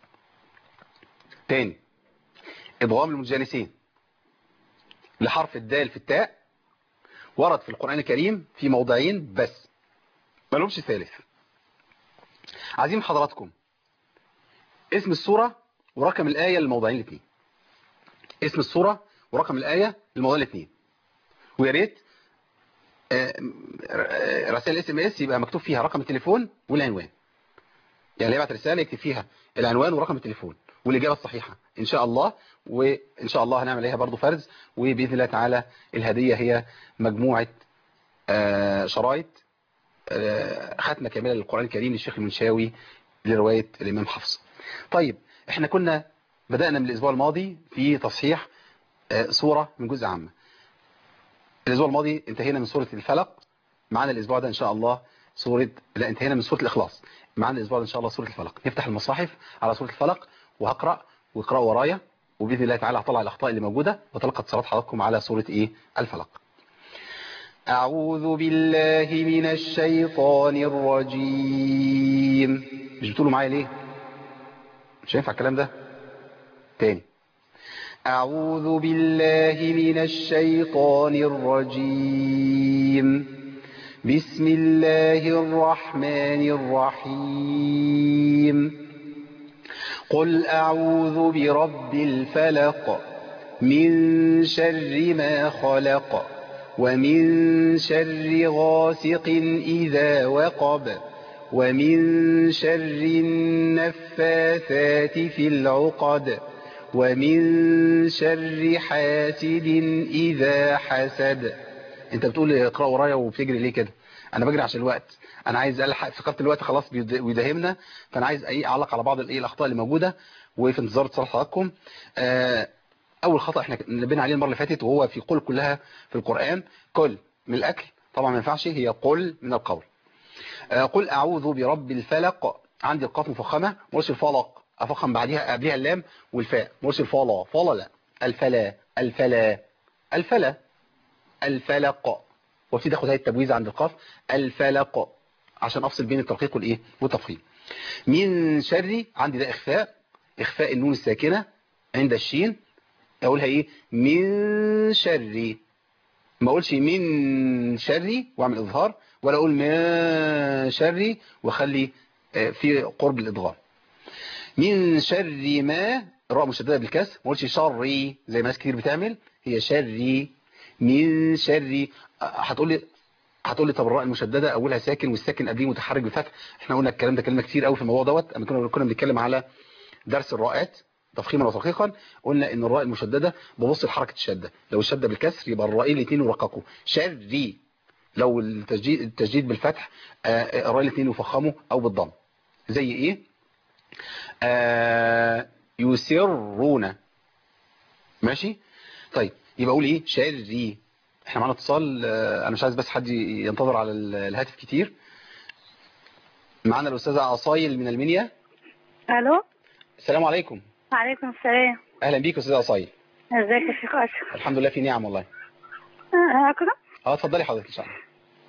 تاني ادغام المتجانسين لحرف الدال في التاء ورد في القرآن الكريم في موضعين بس ما لهمش ثالث عايزين حضراتكم اسم السورة ورقم الآية للموضعين الاثنين اسم السورة ورقم الآية للموضوعين الاثنين ويا ريت رسائل اس ام اس يبقى مكتوب فيها رقم التليفون والعنوان يعني اللي يبعت رسالة يكتب فيها العنوان ورقم التليفون والإجابة الصحيحة إن شاء الله وإن شاء الله هنعمل عليها برضو فرز وبإذن الله تعالى الهدية هي مجموعة شرايط ختمة كاملة للقرآن الكريم للشيخ المنشاوي لرواية الإمام حفص طيب احنا كنا بدأنا من الأسبوع الماضي في تصحيح سورة من جزء عامة الأسبوع الماضي انتهينا من سورة الفلق معنا الأسبوع ده إن شاء الله سورة لا انتهينا من سورة الإخلاص معنا الأسبوع ده إن شاء الله سورة الفلق نفتح المصاحف على سورة الفلق وهقرأ واقرأوا ورايا وبإذن الله تعالى هطلع الأخطاء اللي موجودة وتلقى اتصالات حضراتكم على سورة إيه الفلق أعوذ بالله من الشيطان الرجيم مش بتقولوا معايا ليه مش هينفع الكلام ده تاني أعوذ بالله من الشيطان الرجيم بسم الله الرحمن الرحيم قل أعوذ برب الفلق من شر ما خلق ومن شر غاسق إذا وقب ومن شر النفاثات في العقد ومن شر حاسد إذا حسد انت بتقول اقرأ ورايا وبتجري ليه كده انا بجري عشان الوقت انا عايز الحق افتكرت الوقت خلاص بيداهمنا فانا عايز ايه اعلق على بعض الايه الاخطاء اللي موجوده وفي انتظار اتصال حضراتكم آه اول خطا احنا نبينا عليه المره اللي فاتت وهو في قل كلها في القران كل من الاكل طبعا ما ينفعش هي قل من القول آه قل اعوذ برب الفلق عندي القاف مفخمه مرش الفلق افخم بعديها قبلها اللام والفاء مرش الفلا فلا لا الفلا الفلا الفلا الفلق وابتدي اخد هاي التبويز عند القاف الفلق عشان افصل بين الترقيق والايه والتفخيم من شر عندي ده اخفاء اخفاء النون الساكنه عند الشين اقولها ايه من شر ما اقولش من شري واعمل اظهار ولا اقول من شري واخلي في قرب الادغام من شر ما الراء مشدده بالكسر ما اقولش شري زي ما ناس كتير بتعمل هي شري من شر هتقول لي هتقول لي طب الراء المشدده اولها ساكن والساكن قبليه متحرك بفتح احنا قلنا الكلام ده كلمه كتير قوي في الموضوع دوت اما كنا كنا بنتكلم على درس الراءات تفخيما وترقيقا قلنا ان الراء المشدده ببص لحركه الشده لو الشده بالكسر يبقى الراءين الاثنين يرققوا شري لو التجديد التجديد بالفتح آه، الراء الاثنين يفخموا او بالضم زي ايه آه، يسرون ماشي طيب يبقى اقول ايه شري احنا معانا اتصال آه، انا مش عايز بس حد ينتظر على ال- الهاتف كتير معانا الاستاذه عصايل من المنيا الو السلام عليكم وعليكم السلام اهلا بيك استاذه عصايل ازيك يا شيخ اشرف الحمد لله في نعم والله آه، اقرا اه اتفضلي حضرتك ان شاء الله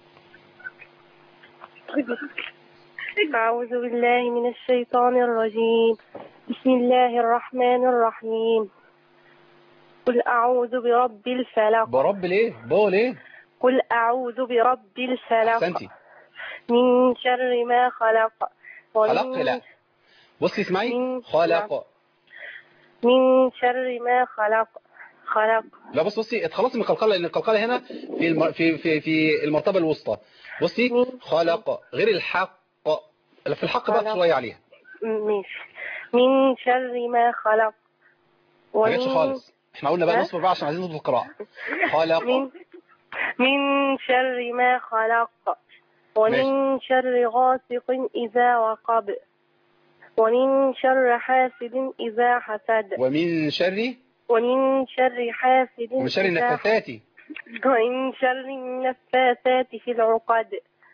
اعوذ بالله من الشيطان الرجيم بسم الله الرحمن الرحيم قل اعوذ برب الفلق برب ليه بو ليه قل اعوذ برب الفلق احسنتي من شر ما خلق ومن- خلق لا بصي اسمعي من- خلق من شر ما خلق خلق لا بص بصي اتخلصي من القلقله لان القلقله هنا في الم... في في في المرتبه الوسطى بصي من- خلق غير الحق في الحق بقى خلق. شويه عليها ماشي من شر ما خلق ما جاتش ومن- خالص احنا قلنا بقى ها؟ نصبر بقى عشان عايزين نظبط القراءه خلق من من شر ما خلق ومن شر غاسق إذا وقب ومن شر حاسد إذا حسد ومن شر ومن شر حاسد ومن شر إذا النفاثات ومن شر النفاثات في العقد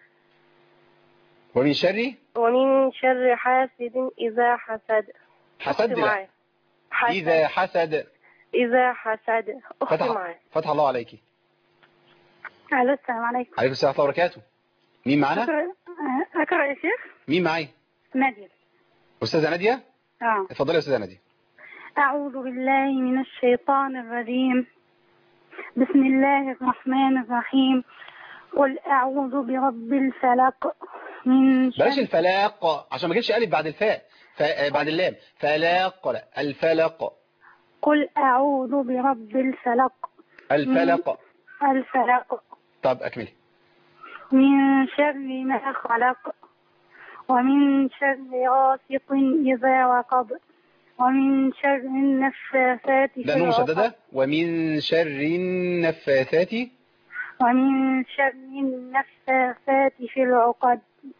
ومن شر ومن شر حاسد إذا حسد حسد أختي لا معايا. حسد اذا حسد إذا حسد أختي فتح معايا فتح الله عليكي ألو السلام عليكم عليكم السلام ورحمه الله وبركاته مين معانا أقرأ أقرأ يا شيخ مين معايا نادية استاذه ناديه آه. اتفضلي يا استاذه ناديه أعوذ بالله من الشيطان الرجيم بسم الله الرحمن الرحيم قل أعوذ برب الفلق من بلاش شر الفلاق عشان ما جتش الف بعد الفاء ف... آه، بعد اللام فلاق لا الفلق قل أعوذ برب الفلق الفلق الفلق طب اكملي من شر ما خلق ومن شر غاسق إذا وقب ومن شر النفاثات في لانه العقد مشدده ومن شر النفاثات ومن شر النفاثات في العقد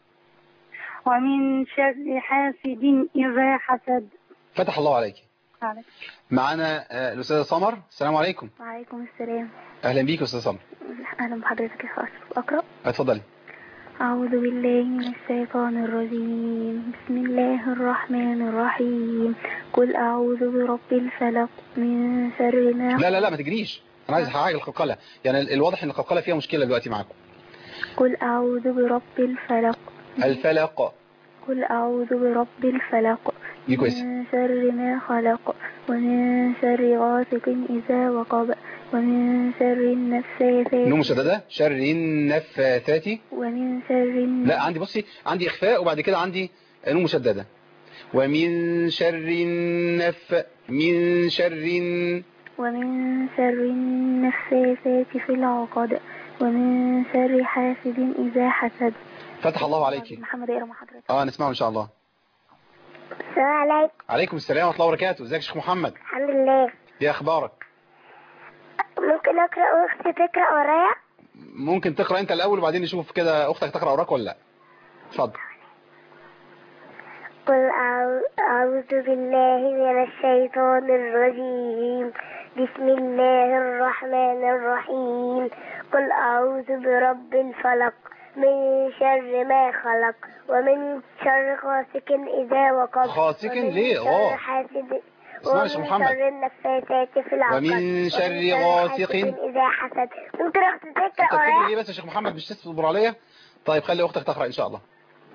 ومن شر حاسد إذا حسد فتح الله عليك معانا آه، الاستاذه سمر السلام عليكم وعليكم السلام اهلا بيك يا استاذه سمر أهلا بحضرتك يا خالد أقرأ اتفضلي أعوذ بالله من الشيطان الرجيم بسم الله الرحمن الرحيم قل أعوذ برب الفلق من شر ما لا لا لا ما تجريش انا عايز حاجه القلقله يعني ال- الواضح ان القلقله فيها مشكله دلوقتي معاكم قل أعوذ برب الفلق الفلق قل أعوذ برب الفلق دي كويسه من شر ما خلق ومن شر غاسق إذا وقب ومن شر النفاثات نون مشدده شر النفاثات ومن شر الن- لا عندي بصي عندي اخفاء وبعد كده عندي نون مشدده ومن شر النف من شر ومن شر النفاثات في العقد ومن شر حاسد إذا حسد فتح الله عليك محمد يقرأ مع حضرتك اه نسمعه ان شاء الله السلام عليكم عليكم السلام ورحمه الله وبركاته ازيك يا شيخ محمد الحمد لله ايه اخبارك ممكن أقرأ وأختي تقرأ ورايا ممكن تقرا انت الاول وبعدين نشوف كده اختك تقرا وراك ولا لا اتفضل قل أعو- أعوذ بالله من الشيطان الرجيم بسم الله الرحمن الرحيم قل أعوذ برب الفلق من شر ما خلق ومن شر غاسق إذا وقب غاسق ومن ليه؟ شر غا. حاسد اسمع يا شيخ ومن محمد. شر النفاثات في العقد ومن شر ومن غاسق. حاسد إذا حسد ممكن أختي انت تقرأ بتكتب ورايا ايه بس يا شيخ محمد مش تصبر عليا طيب خلي اختك تقرا ان شاء الله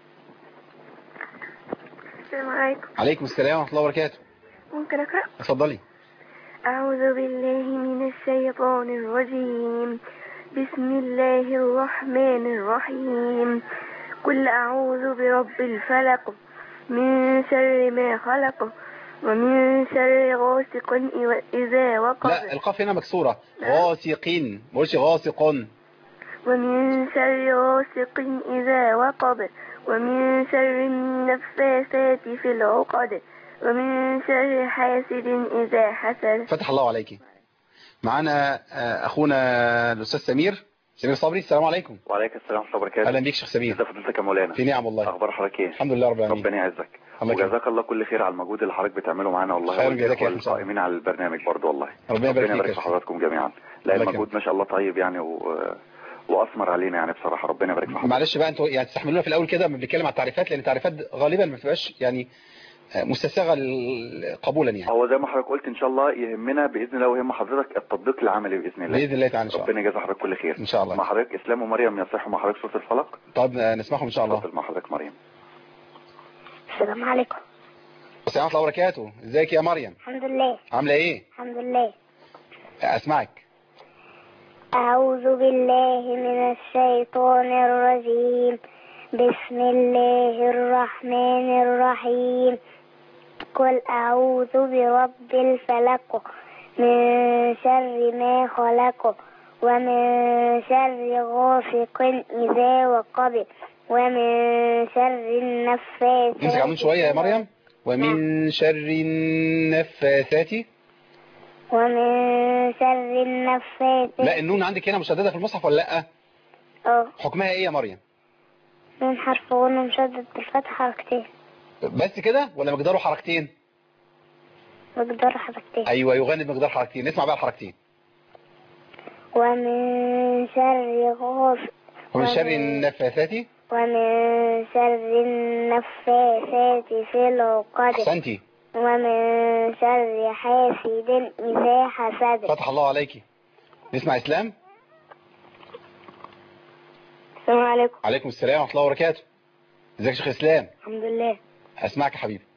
السلام عليكم عليكم السلام ورحمه الله وبركاته ممكن أقرأ اتفضلي أعوذ بالله من الشيطان الرجيم بسم الله الرحمن الرحيم قل أعوذ برب الفلق من شر ما خلق ومن شر غاسق إذا وقب لا القاف هنا مكسوره غاسق ما بقولش غاسق ومن شر غاسق إذا وقب ومن شر النفاثات في العقد ومن شر حاسد إذا حسد فتح الله عليك معانا آه، اخونا الاستاذ سمير سمير صبري السلام عليكم وعليكم السلام ورحمه الله وبركاته اهلا بيك شيخ سمير ازي فضيلتك يا مولانا في نعم والله اخبار حضرتك ايه الحمد لله رب العالمين ربنا يعزك الله يكرمك. وجزاك الله كل خير على المجهود اللي حضرتك بتعمله معانا والله خير والإخوة جزاك يا أخي. القائمين على البرنامج برضو والله ربنا يبارك فيك يا في أخي. حضراتكم جميعا لا الله المجهود ما شاء الله طيب يعني و... واثمر علينا يعني بصراحه ربنا يبارك في حضرتك معلش بقى انتوا يعني تستحملونا في الاول كده لما بنتكلم على التعريفات لان التعريفات غالبا ما بتبقاش يعني آه، مستساغه ال- قبولا يعني هو زي ما حضرتك قلت ان شاء الله يهمنا باذن الله ويهم حضرتك التطبيق العملي باذن الله باذن الله تعالى ان شاء الله ربنا يجازي حضرتك كل خير ان شاء الله مع حضرتك اسلام ومريم يصحوا مع حضرتك سوره الفلق طب آه، نسمعهم ان شاء الله اتفضل مع حضرتك مريم السلام عليكم السلام ورحمه الله وبركاته ازيك يا مريم الحمد لله عامله ايه الحمد لله اسمعك أعوذ بالله من الشيطان الرجيم بسم الله الرحمن الرحيم قل أعوذ برب الفلق من شر ما خلق ومن شر غاسق إذا وقب ومن شر النفاثات امسك عمود شويه يا مريم ومن شر النفاثات ومن شر النفاثات لا النون عندك هنا مشدده في المصحف ولا لا اه حكمها ايه يا مريم من حرف غن مشدد بالفتح حركتين بس كده ولا مقداره حركتين مقدار حركتين ايوه يغني بمقدار حركتين نسمع بقى الحركتين ومن شر غاسق ومن شر النفاثات ومن شر النفاثات في العقد احسنتي ومن شر حاسد إذا حسد فتح الله عليكي نسمع اسلام السلام عليكم عليكم السلام ورحمه الله وبركاته ازيك يا شيخ اسلام الحمد لله اسمعك يا حبيبي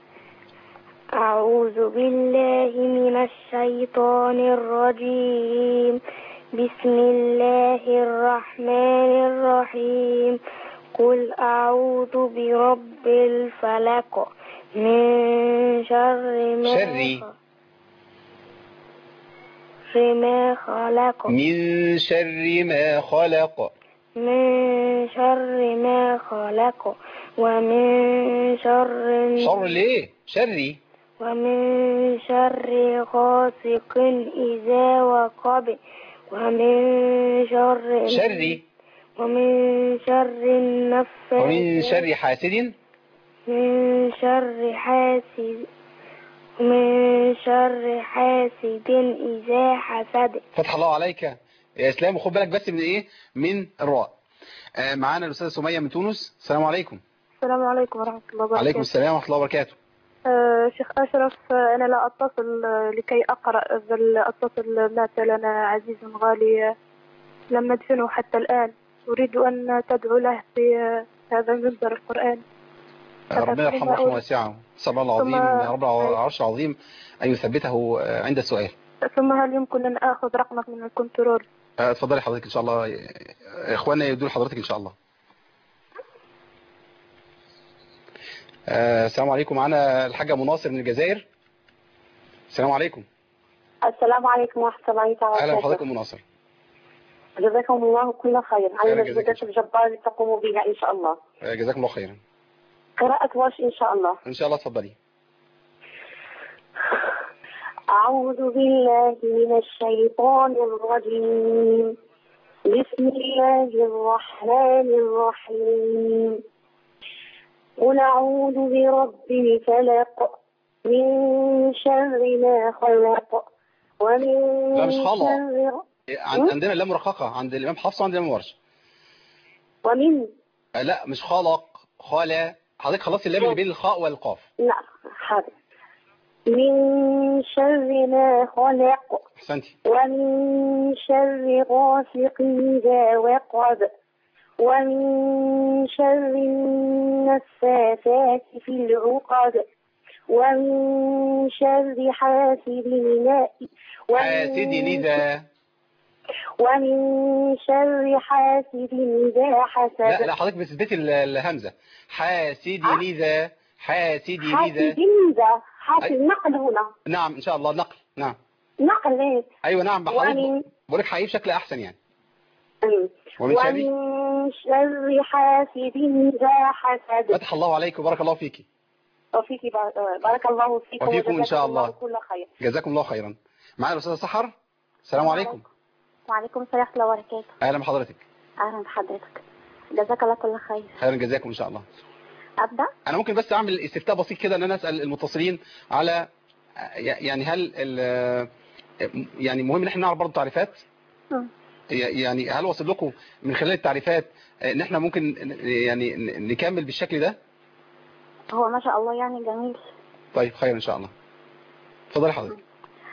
أعوذ بالله من الشيطان الرجيم بسم الله الرحمن الرحيم قل أعوذ برب الفلق من شر ما شري. شر ما خلق من شر ما خلق من شر ما خلق ومن شر شر ليه شري ومن شر غاسق إذا وقب ومن شر شري ومن شر النفاثات ومن شر حاسد من شر حاسد من شر حاسد إذا حسد فتح الله عليك يا اسلام وخد بالك بس من ايه من الراء آه، معانا الاستاذه سميه من تونس السلام عليكم السلام عليكم ورحمة الله وبركاته عليكم السلام ورحمه الله وبركاته آه شيخ أشرف آه، أنا لا أتصل آه، لكي أقرأ بل أتصل مات لنا عزيز غالي آه، لم ندفنه حتى الآن أريد أن تدعو له في آه، هذا المنبر القرآن آه، ربنا يرحمه رحمه واسعه صلى الله العظيم ثم- يا رب العرش العظيم ان يثبته آه، عند السؤال ثم هل يمكن أن آخذ رقمك من الكنترول آه، اتفضلي حضرتك ان شاء الله آه، اخواننا يدوا لحضرتك ان شاء الله آه، السلام عليكم معانا الحاجه مناصر من الجزائر السلام عليكم السلام عليكم ورحمة الله تعالى اهلا وبركاته بحضرتك ام مناصر جزاكم الله كل خير على خير جزاك المجهودات الجبارة اللي تقوموا بها إن شاء الله آه، جزاكم الله خيرا قراءة ورش إن شاء الله ان شاء الله اتفضلي أعوذ بالله من الشيطان الرجيم بسم الله الرحمن الرحيم قل أعوذ برب الفلق من شر ما خلق ومن لا، مش خلق. شر عن- عندنا اللام مرققه عند الامام حفص وعند الامام ورش ومن آه، لا مش خلق خلا حضرتك خلصت اللام اللي بين الخاء والقاف لا حاضر من شر ما خلق احسنتي ومن شر غاسق إذا وقب ومن شر النفاثات في العقد ومن شر حاسد إذا ومن- حاسد اذا ومن شر حاسد إذا حسد لا لا حضرتك بتثبتي ال- الهمزه حاسد اذا حاسد حاسد اذا إذا حاسد نقل هنا نعم ان شاء الله نقل نعم نقل إيه؟ ايوه نعم بحضرتك ومن- بقول لك حقيقي بشكل احسن يعني أمم. ومن شر ومن شر حاسد إذا حسد فتح الله عليك وبارك الله فيك وفيك بار- بارك الله فيكم وفيكم إن وجزاكم شاء الله. كل خير جزاكم الله خيرا معانا الاستاذه سحر السلام عليكم وعليكم السلام ورحمة الله وبركاته اهلا بحضرتك أهلا بحضرتك جزاك الله كل خير خيرا جزاكم ان شاء الله أبدأ انا ممكن بس اعمل استفتاء بسيط كده ان انا اسال المتصلين على يعني هل ال- يعني مهم ان احنا نعرف برضه تعريفات مم. يعني هل وصل لكم من خلال التعريفات ان احنا ممكن يعني نكمل بالشكل ده هو ما شاء الله يعني جميل طيب خير ان شاء الله اتفضلي حضرتك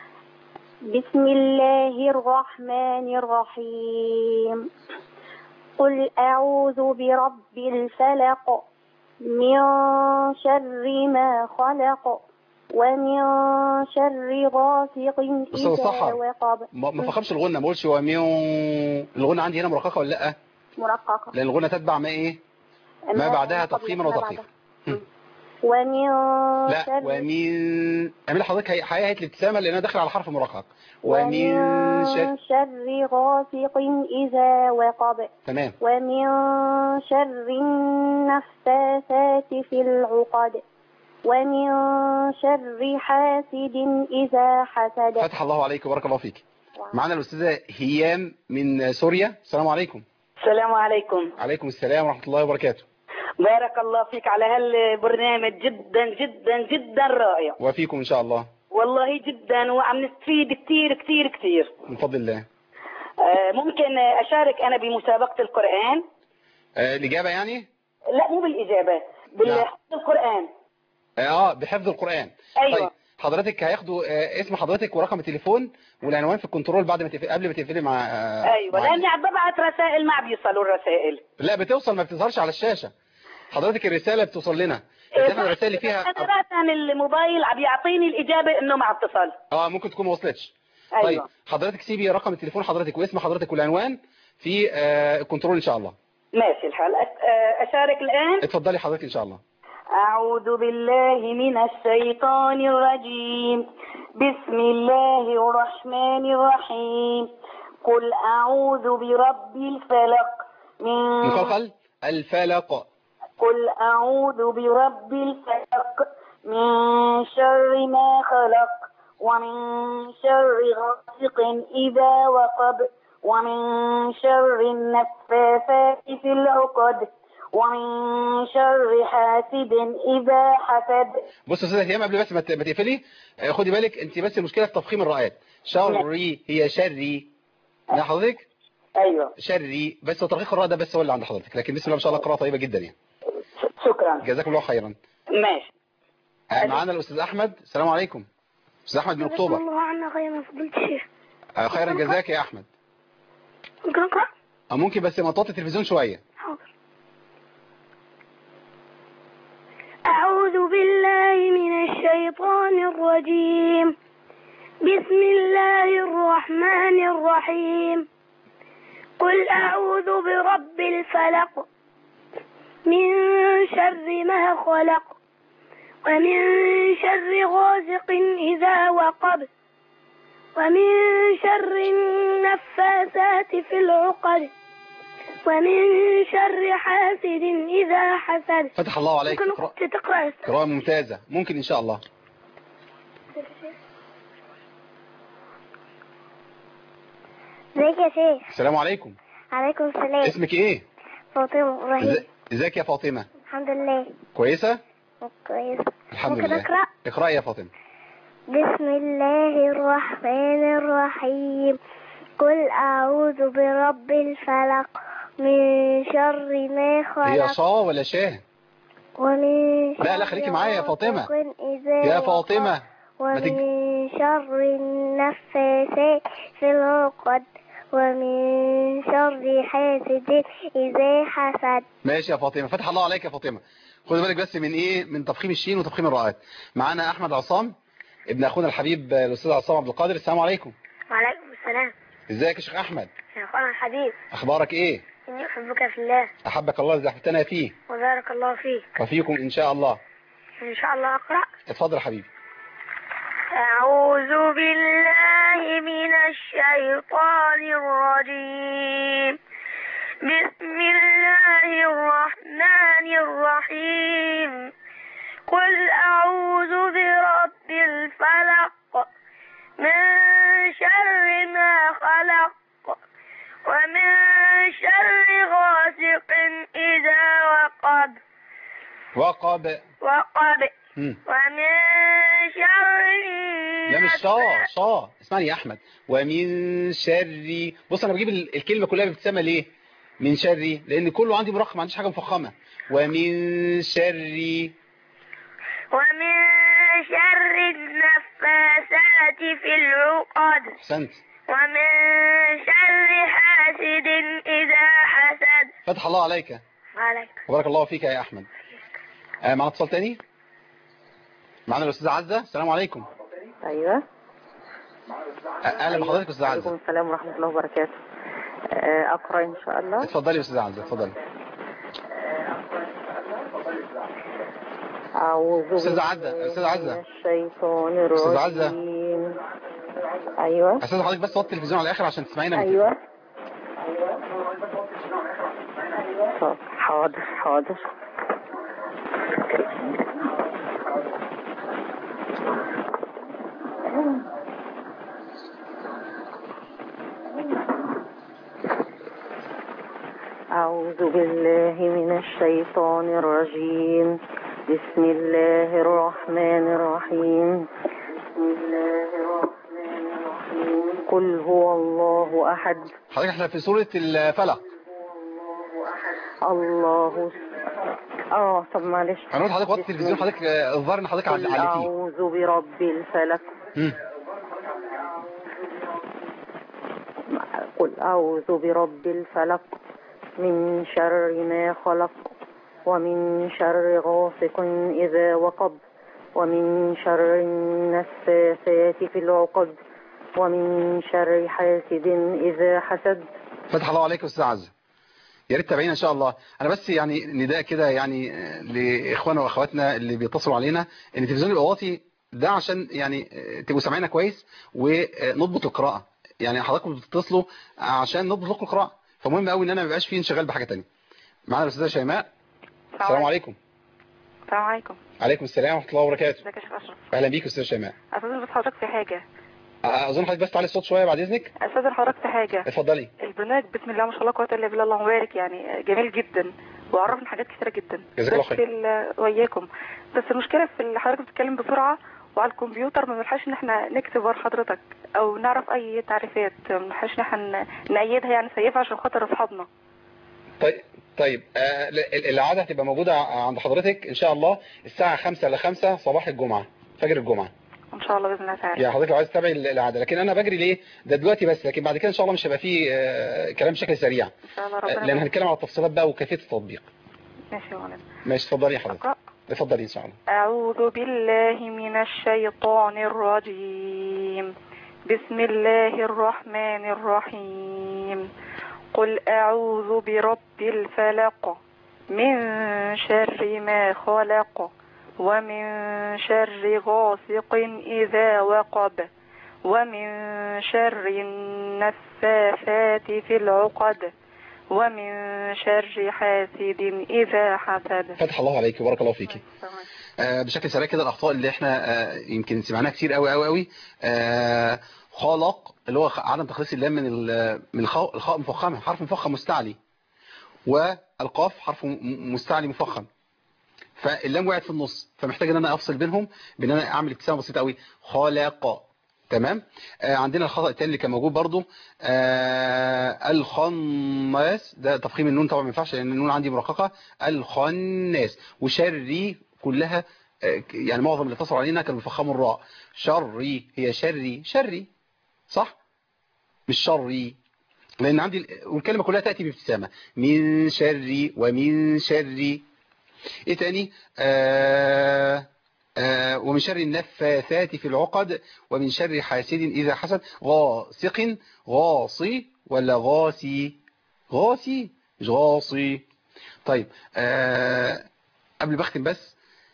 بسم الله الرحمن الرحيم قل أعوذ برب الفلق من شر ما خلق ومن شر غاسق أستاذ إذا سحر. وقب ما ما فخمش الغنة ما اقولش هو ميو الغنة عندي هنا مرققة ولا لا مرققة لان الغنة تتبع ما ايه ما بعدها تفخيما ما وترقيقا بعدها. ومن لا شر ومن اعمل حضرتك هي- هيئة الابتسامة لان انا داخل على حرف مرقق ومن شر ومن شر غاسق إذا وقب تمام ومن شر النفاثات في العقد ومن شر حاسد إذا حسد فتح الله عليك وبارك الله فيك معنا الأستاذة هيام من سوريا السلام عليكم السلام عليكم عليكم السلام ورحمة الله وبركاته بارك الله فيك على هالبرنامج جدا جدا جدا رائع وفيكم إن شاء الله والله جدا وعم نستفيد كثير كثير كثير من فضل الله آه، ممكن أشارك أنا بمسابقة القرآن آه الإجابة يعني لا مو بالإجابة بالحفظ القرآن اه بحفظ القرآن أيوة. طيب حضرتك هياخدوا آه اسم حضرتك ورقم التليفون والعنوان في الكنترول بعد ما تقفل قبل ما تقفلي مع آه أيوة مع- لأني عم ببعث رسائل ما بيوصلوا الرسائل لا بتوصل ما بتظهرش على الشاشة حضرتك الرسالة بتوصل لنا بس احنا الرسائل اللي فيها أنا راسا الموبايل عم يعطيني الإجابة إنه مع اتصال اه ممكن تكون ما وصلتش أيوة. طيب حضرتك سيبي رقم التليفون حضرتك واسم حضرتك والعنوان في آه الكنترول ان شاء الله ماشي الحال أت- آه، أشارك الآن اتفضلي حضرتك ان شاء الله أعوذ بالله من الشيطان الرجيم بسم الله الرحمن الرحيم قل أعوذ برب الفلق من مخلخل الفلق قل أعوذ برب الفلق من شر ما خلق ومن شر غاسق إذا وقب ومن شر النفاثات في العقد ومن شر حاسد إذا حسد بص يا استاذه هيام قبل بس ما ت- ما تقفلي آه، خدي بالك انت بس المشكله في تفخيم الراءات شري هي شري لا حضرتك أيوة شري بس هو ترقيق الراء ده بس هو اللي عند حضرتك لكن بسم الله ما شاء الله قراءه طيبه جدا يعني شكرا جزاكم الله خيرا ماشي آه، معانا الاستاذ احمد السلام عليكم استاذ احمد من اكتوبر الله عنا خيرا فضيلة الشيخ آه، خيرا جزاك يا احمد ممكن أقرأ؟ آه، ممكن بس ما توطي التلفزيون شويه حاضر أعوذ بالله من الشيطان الرجيم بسم الله الرحمن الرحيم قل أعوذ برب الفلق من شر ما خلق ومن شر غاسق إذا وقب ومن شر النفاثات في العقد ومن شر حاسد إذا حسد فتح الله عليك ممكن قراءة- أختي تقرأ قراءه ممتازه ممكن ان شاء الله ازيك يا شيخ السلام عليكم عليكم السلام اسمك ايه فاطمة إبراهيم إز- ازيك يا فاطمه الحمد لله كويسه كويس الحمد ممكن لله أقرأ اقراي يا فاطمه بسم الله الرحمن الرحيم قل أعوذ برب الفلق من شر ما هي خلق شا ولا شاه ومن شر لا، لا، خليكي معايا يا فاطمة. غاسق إذا يا وقب فاطمه ما تج- ومن شر النفاثات في العقد ومن شر حاسد إذا حسد ماشي يا فاطمه فتح الله عليك يا فاطمه خد بالك بس من ايه من تفخيم الشين وتفخيم الراءات معانا احمد عصام ابن اخونا الحبيب آه، الاستاذ عصام عبد القادر السلام عليكم وعليكم السلام ازيك يا شيخ احمد يا أخونا الحبيب اخبارك ايه إني أحبك في الله احبك الله اذا احببتنا فيه وبارك الله فيك وفيكم ان شاء الله إن شاء الله أقرأ اتفضل يا حبيبي أعوذ بالله من الشيطان الرجيم بسم الله الرحمن الرحيم قل أعوذ من شر ما خلق ومن شر غاسق إذا وقب وقب وقب مم. ومن شر لا مش شا شا اسمعني يا احمد ومن شر بص انا بجيب ال- الكلمه كلها بابتسامه ليه من شر لان كله عندي مرقم ما عنديش حاجه مفخمه ومن شر ومن شر النفاثات في العقد احسنت ومن شر حاسد إذا حسد فتح الله عليك عليك وبارك الله فيك يا احمد آه معنا اتصال تاني معنا الاستاذه عزه السلام عليكم ايوه آه، اهلا بحضرتك استاذه عليكم عزه السلام ورحمه الله وبركاته آه، اقرا ان شاء الله اتفضلي يا استاذه عزه اتفضلي اعوذ أستاذة بالله عزة، أستاذة عزة. من الشيطان الرجيم أستاذة عزة. ايوه استاذ حضرتك بس وطي التلفزيون على الاخر عشان تسمعينا من- ايوه طب حاضر حاضر أعوذ بالله من الشيطان الرجيم بسم الله الرحمن الرحيم بسم الله الرحمن الرحيم قل هو الله أحد حضرتك احنا في سوره الفلق الله اه طب معلش انا قلت حضرتك وطي التلفزيون حضرتك آه، الظاهر ان حضرتك قل عل- علتيه أعوذ برب الفلق مم. قل أعوذ برب الفلق من شر ما خلق ومن شر غاسق إذا وقب ومن شر النفاثات في العقد ومن شر حاسد إذا حسد فتح الله عليك يا استاذ عزه يا ريت تابعينا ان شاء الله انا بس يعني نداء كده يعني آه، لاخواننا واخواتنا اللي بيتصلوا علينا ان التلفزيون يبقى واطي ده عشان يعني آه، تبقوا سامعينا كويس ونضبط القراءه يعني حضراتكم بتتصلوا عشان نضبط القراءه فمهم قوي ان انا ما يبقاش فيه انشغال بحاجه ثانيه معانا الاستاذه شيماء السلام عليكم السلام عليكم عليكم السلام ورحمه الله وبركاته ازيك يا شيخ اشرف اهلا بيك استاذه شيماء استاذن بس حضرتك في حاجه آه، اظن حضرتك بس تعلي الصوت شويه بعد اذنك استاذن حضرتك في حاجه اتفضلي البرنامج بسم الله ما شاء الله قوه الا بالله اللهم بارك يعني جميل جدا وعرفنا حاجات كتيره جدا جزاك الله بس خير. ال- وإياكم بس المشكله في اللي حضرتك بتتكلم بسرعه وعلى الكمبيوتر ما بنلحقش ان احنا نكتب ورا حضرتك او نعرف اي تعريفات ما بنلحقش ان احنا ن- نأيدها يعني نسيفها عشان خاطر اصحابنا طيب طيب آه، ال- ال- العادة هتبقى موجودة عند حضرتك إن شاء الله الساعة 5 ل 5 صباح الجمعة فجر الجمعة ان شاء الله باذن الله تعالى يعني حضرتك لو عايز تتابعي ال- العادة لكن أنا بجري ليه ده دلوقتي بس لكن بعد كده إن شاء الله مش هيبقى فيه آه، كلام بشكل سريع ان شاء الله آه، ربنا لأن يبارك. هنتكلم على التفصيلات بقى وكيفية التطبيق ماشي يا مولانا ماشي اتفضلي يا حضرتك اقرا اتفضلي إن شاء الله أعوذ بالله من الشيطان الرجيم بسم الله الرحمن الرحيم قل أعوذ برب الفلق من شر ما خلق ومن شر غاسق إذا وقب ومن شر النفاثات في العقد ومن شر حاسد إذا حسد فتح الله عليك وبارك الله فيكي آه، بشكل سريع كده الأخطاء اللي احنا آه، يمكن سمعناها كتير قوي قوي قوي آه، خلق اللي هو خ- عدم تخليص اللام من ال- من الخاء الخاء مفخمة حرف مفخم مستعلي والقاف حرف م- م- مستعلي مفخم فاللام وقعت في النص فمحتاج ان انا افصل بينهم بان انا اعمل ابتسامه بسيطه قوي خلق تمام آه عندنا الخطا الثاني اللي كان موجود برضو آه الخناس ده تفخيم النون طبعا ما ينفعش لان النون عندي مرققه الخناس وشري كلها آه يعني معظم اللي اتصلوا علينا كانوا بيفخموا الراء شري هي شري شري صح مش شري لان عندي ال- والكلمه كلها تاتي بابتسامه من شري ومن شري ايه تاني آه آه ومن شر النفاثات في العقد ومن شر حاسد إذا حسد غاسق غاصي ولا غاسي غاسي مش غاصي طيب آه قبل ما اختم بس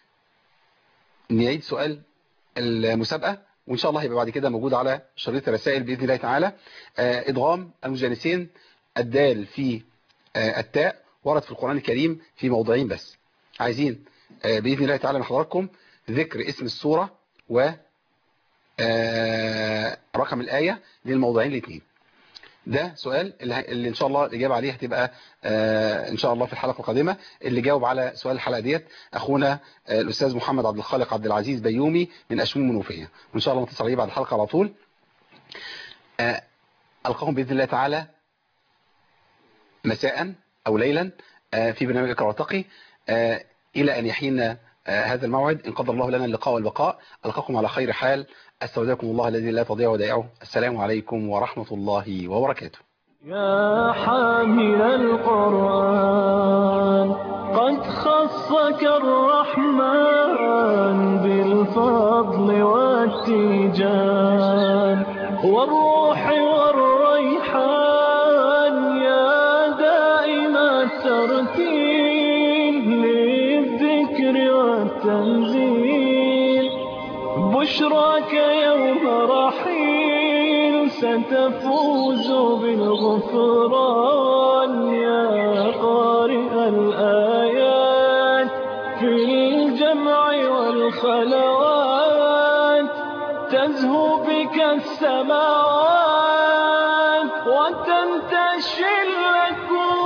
نعيد سؤال المسابقة وإن شاء الله هيبقى بعد كده موجود على شريط الرسائل بإذن الله تعالى آه إدغام المجانسين الدال في آه التاء ورد في القرآن الكريم في موضعين بس عايزين آه بإذن الله تعالى من حضراتكم ذكر اسم السورة و آه، رقم الآية للموضوعين الاثنين ده سؤال اللي, اللي ان شاء الله الاجابه عليه هتبقى آه، ان شاء الله في الحلقه القادمه اللي جاوب على سؤال الحلقه ديت اخونا آه، الاستاذ محمد عبد الخالق عبد العزيز بيومي من اشمون منوفيه وان شاء الله نتصل عليه بعد الحلقه على طول آه، القاكم باذن الله تعالى مساء او ليلا آه، في برنامج اقرا وارتقي آه، الى ان يحين آه، هذا الموعد ان قدر الله لنا اللقاء والبقاء القاكم على خير حال استودعكم الله الذي لا تضيع ودائعه السلام عليكم ورحمه الله وبركاته يا حامل القرآن قد خصك الرحمن بالفضل والتيجان والروح والريحان يا دائم الترتيل للذكر والتنزيل بشراك يوم رحيل ستفوز بالغفران يا قارئ الآيات في الجمع والخلوات تزهو بك السماوات وتنتشي الأكوان